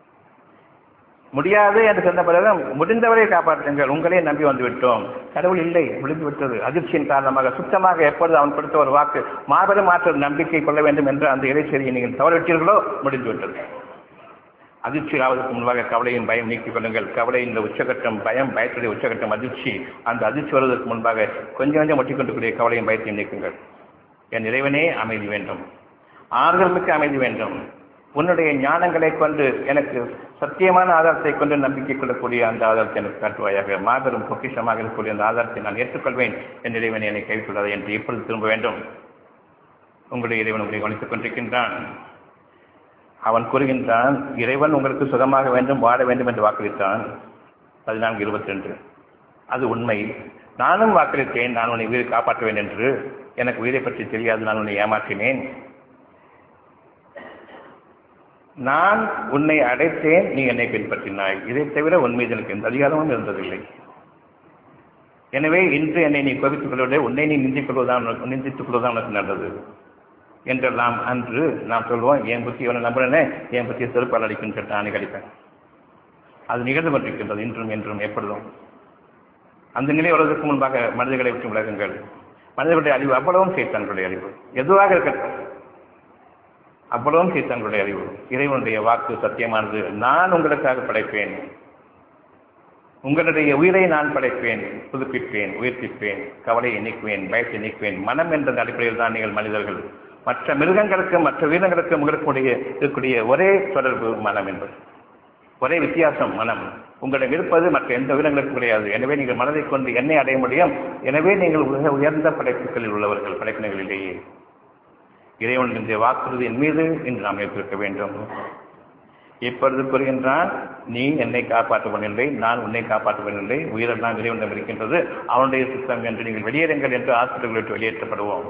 முடியாது என்று சொன்ன பிறகு முடிந்தவரை காப்பாற்றுங்கள் உங்களே நம்பி வந்து விட்டோம் கடவுள் இல்லை முடிந்து விட்டது அதிர்ச்சியின் காரணமாக சுத்தமாக எப்பொழுது அவன் கொடுத்த ஒரு வாக்கு மாபெரும் மாற்ற நம்பிக்கை கொள்ள வேண்டும் என்று அந்த இறைச்செறியை நீங்கள் தவறவிட்டீர்களோ முடிந்து விட்டது அதிர்ச்சி ஆவதற்கு முன்பாக கவலையின் பயம் நீக்கிக் கொள்ளுங்கள் கவலை இந்த உச்சகட்டம் பயம் பயத்துடைய உச்சகட்டம் அதிர்ச்சி அந்த அதிர்ச்சி வருவதற்கு முன்பாக கொஞ்சம் கொஞ்சம் ஒட்டிக்கொண்டிருக்கிற கவலையின் பயத்தை நீக்குங்கள் என் இறைவனே அமைதி வேண்டும் ஆறுதல் மிக்க அமைதி வேண்டும் உன்னுடைய ஞானங்களை கொண்டு எனக்கு சத்தியமான ஆதாரத்தை கொண்டு நம்பிக்கை கொள்ளக்கூடிய அந்த ஆதாரத்தை எனக்கு காட்டுவாயாக மாபெரும் பொக்கிஷமாக இருக்கக்கூடிய அந்த ஆதாரத்தை நான் ஏற்றுக்கொள்வேன் என் இறைவனை என்னை கைவிட்டுள்ளது என்று இப்பொழுது திரும்ப வேண்டும் உங்களுடைய இறைவன் உங்களை கவனித்துக் கொண்டிருக்கின்றான் அவன் கூறுகின்றான் இறைவன் உங்களுக்கு சுகமாக வேண்டும் வாழ வேண்டும் என்று வாக்களித்தான் பதினான்கு இருபத்தி ரெண்டு அது உண்மை நானும் வாக்களித்தேன் நான் உன்னை உயிரை காப்பாற்றுவேன் என்று எனக்கு உயிரை பற்றி தெரியாது நான் உன்னை ஏமாற்றினேன் நான் உன்னை அடைத்தேன் நீ என்னை பின்பற்றினாய் இதை தவிர உன் மீது எனக்கு எந்த அதிகாரமும் இருந்ததில்லை எனவே இன்று என்னை நீ கோபித்துக் கொள்வதை உன்னை நீ நிந்திக் கொள்வதான் நிந்தித்துக் கொள்வதான் உனக்கு நல்லது என்றெல்லாம் அன்று நாம் சொல்வோம் என் புத்தி இவனை நம்புறேனே என் புத்தியை செருப்பால் அடிக்கும் சொல்லிட்டு நான் அடிப்பேன் அது நிகழ்ந்து கொண்டிருக்கின்றது இன்றும் என்றும் எப்பொழுதும் அந்த நிலை வருவதற்கு முன்பாக மனிதர்களை விட்டு விலகுங்கள் மனிதர்களுடைய அறிவு அவ்வளவும் சைத்தான்களுடைய அறிவு எதுவாக இருக்கட்டும் அவ்வளவும் சைத்தான்களுடைய அறிவு இறைவனுடைய வாக்கு சத்தியமானது நான் உங்களுக்காக படைப்பேன் உங்களுடைய உயிரை நான் படைப்பேன் புதுப்பிப்பேன் உயிர்ப்பிப்பேன் கவலையை நீக்குவேன் பயத்தை நீக்குவேன் மனம் என்ற அடிப்படையில் தான் நீங்கள் மனிதர்கள் மற்ற மிருகங்களுக்கு மற்ற உயிரினங்களுக்கு உங்களுக்குடைய இருக்கக்கூடிய ஒரே தொடர்பு மனம் என்பது ஒரே வித்தியாசம் மனம் உங்களிடம் இருப்பது மற்ற எந்த உயிரினங்களுக்கும் கிடையாது எனவே நீங்கள் மனதை கொண்டு என்னை அடைய முடியும் எனவே நீங்கள் மிக உயர்ந்த படைப்புகளில் உள்ளவர்கள் படைப்பினங்களிலேயே இறைவனுடைய வாக்குறுதியின் மீது இன்று நாம் ஏற்றிருக்க வேண்டும் இப்பொழுது கூறுகின்றான் நீ என்னை காப்பாற்றப்படவில்லை நான் உன்னை காப்பாற்றப்படவில்லை உயிரெல்லாம் இறைவனிடம் இருக்கின்றது அவனுடைய சுத்தம் என்று நீங்கள் வெளியேறுங்கள் என்று ஆசிரியர்கள் விட்டு வெளியேற்றப்படுவோம்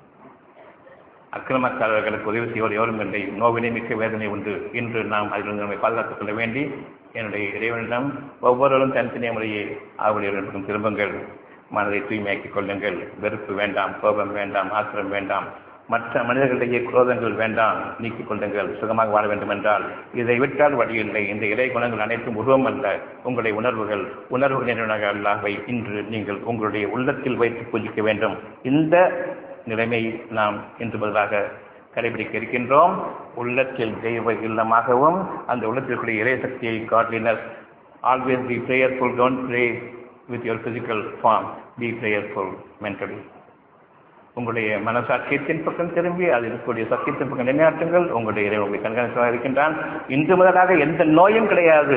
அக்கிரமக்காரர்களுக்கு உதவி செய்வோர் எவரும் இல்லை நோவினை மிக்க வேதனை உண்டு இன்று நாம் அதிலிருந்து நம்மை பாதுகாத்துக் கொள்ள வேண்டி என்னுடைய இறைவனிடம் ஒவ்வொருவரும் தனித்தனிய முறையை ஆவலியர்களுக்கும் திரும்புங்கள் மனதை தூய்மையாக்கிக் கொள்ளுங்கள் வெறுப்பு வேண்டாம் கோபம் வேண்டாம் ஆத்திரம் வேண்டாம் மற்ற மனிதர்களுடைய குரோதங்கள் வேண்டாம் நீக்கிக் கொள்ளுங்கள் சுகமாக வாழ வேண்டும் என்றால் இதை விட்டால் வழியில்லை இந்த இறை குணங்கள் அனைத்தும் உருவம் அல்ல உங்களுடைய உணர்வுகள் உணர்வு நிறுவனங்கள் அல்லாஹை இன்று நீங்கள் உங்களுடைய உள்ளத்தில் வைத்து பூஜிக்க வேண்டும் இந்த நிலைமை நாம் இன்று பதிலாக கடைபிடிக்க இருக்கின்றோம் உள்ளத்தில் தெய்வ இல்லமாகவும் அந்த உள்ளத்திற்குரிய இறை சக்தியை godliness always be prayerful don't pray with your physical form be prayerful mentally உங்களுடைய மனசாட்சியத்தின் பக்கம் திரும்பி அதில் இருக்கக்கூடிய சத்தியத்தின் பக்கம் நினையாற்றுங்கள் உங்களுடைய இறை உங்களை கண்காணிப்பாக இருக்கின்றான் இன்று முதலாக எந்த நோயும் கிடையாது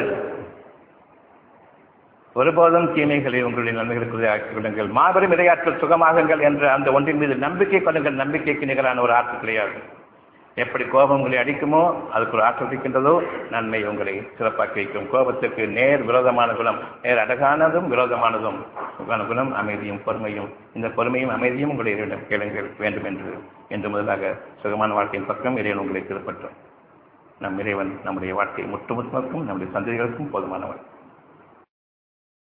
ஒருபோதும் தீமைகளை உங்களுடைய நன்மைகளுக்குரிய ஆக்கிக் கொள்ளுங்கள் மாபெரும் இரையாற்றல் சுகமாகுங்கள் என்ற அந்த ஒன்றின் மீது நம்பிக்கை கொள்ளுங்கள் நம்பிக்கைக்கு நிகரான ஒரு ஆற்று கிடையாது எப்படி கோபம் உங்களை அடிக்குமோ அதுக்கு ஒரு ஆற்றல் இருக்கின்றதோ நன்மை உங்களை சிறப்பாக்கி வைக்கும் கோபத்துக்கு நேர் விரோதமான குணம் நேர் அழகானதும் விரோதமானதும் குணம் அமைதியும் பொறுமையும் இந்த பொறுமையும் அமைதியும் உங்களுடைய கேளுங்கள் வேண்டும் என்று என்று முதலாக சுகமான வாழ்க்கையின் பக்கம் இறைவன் உங்களை திருப்பற்றும் நம் இறைவன் நம்முடைய வாழ்க்கையை முற்றுமுற்றுக்கும் நம்முடைய சந்ததிகளுக்கும் போதுமானவன்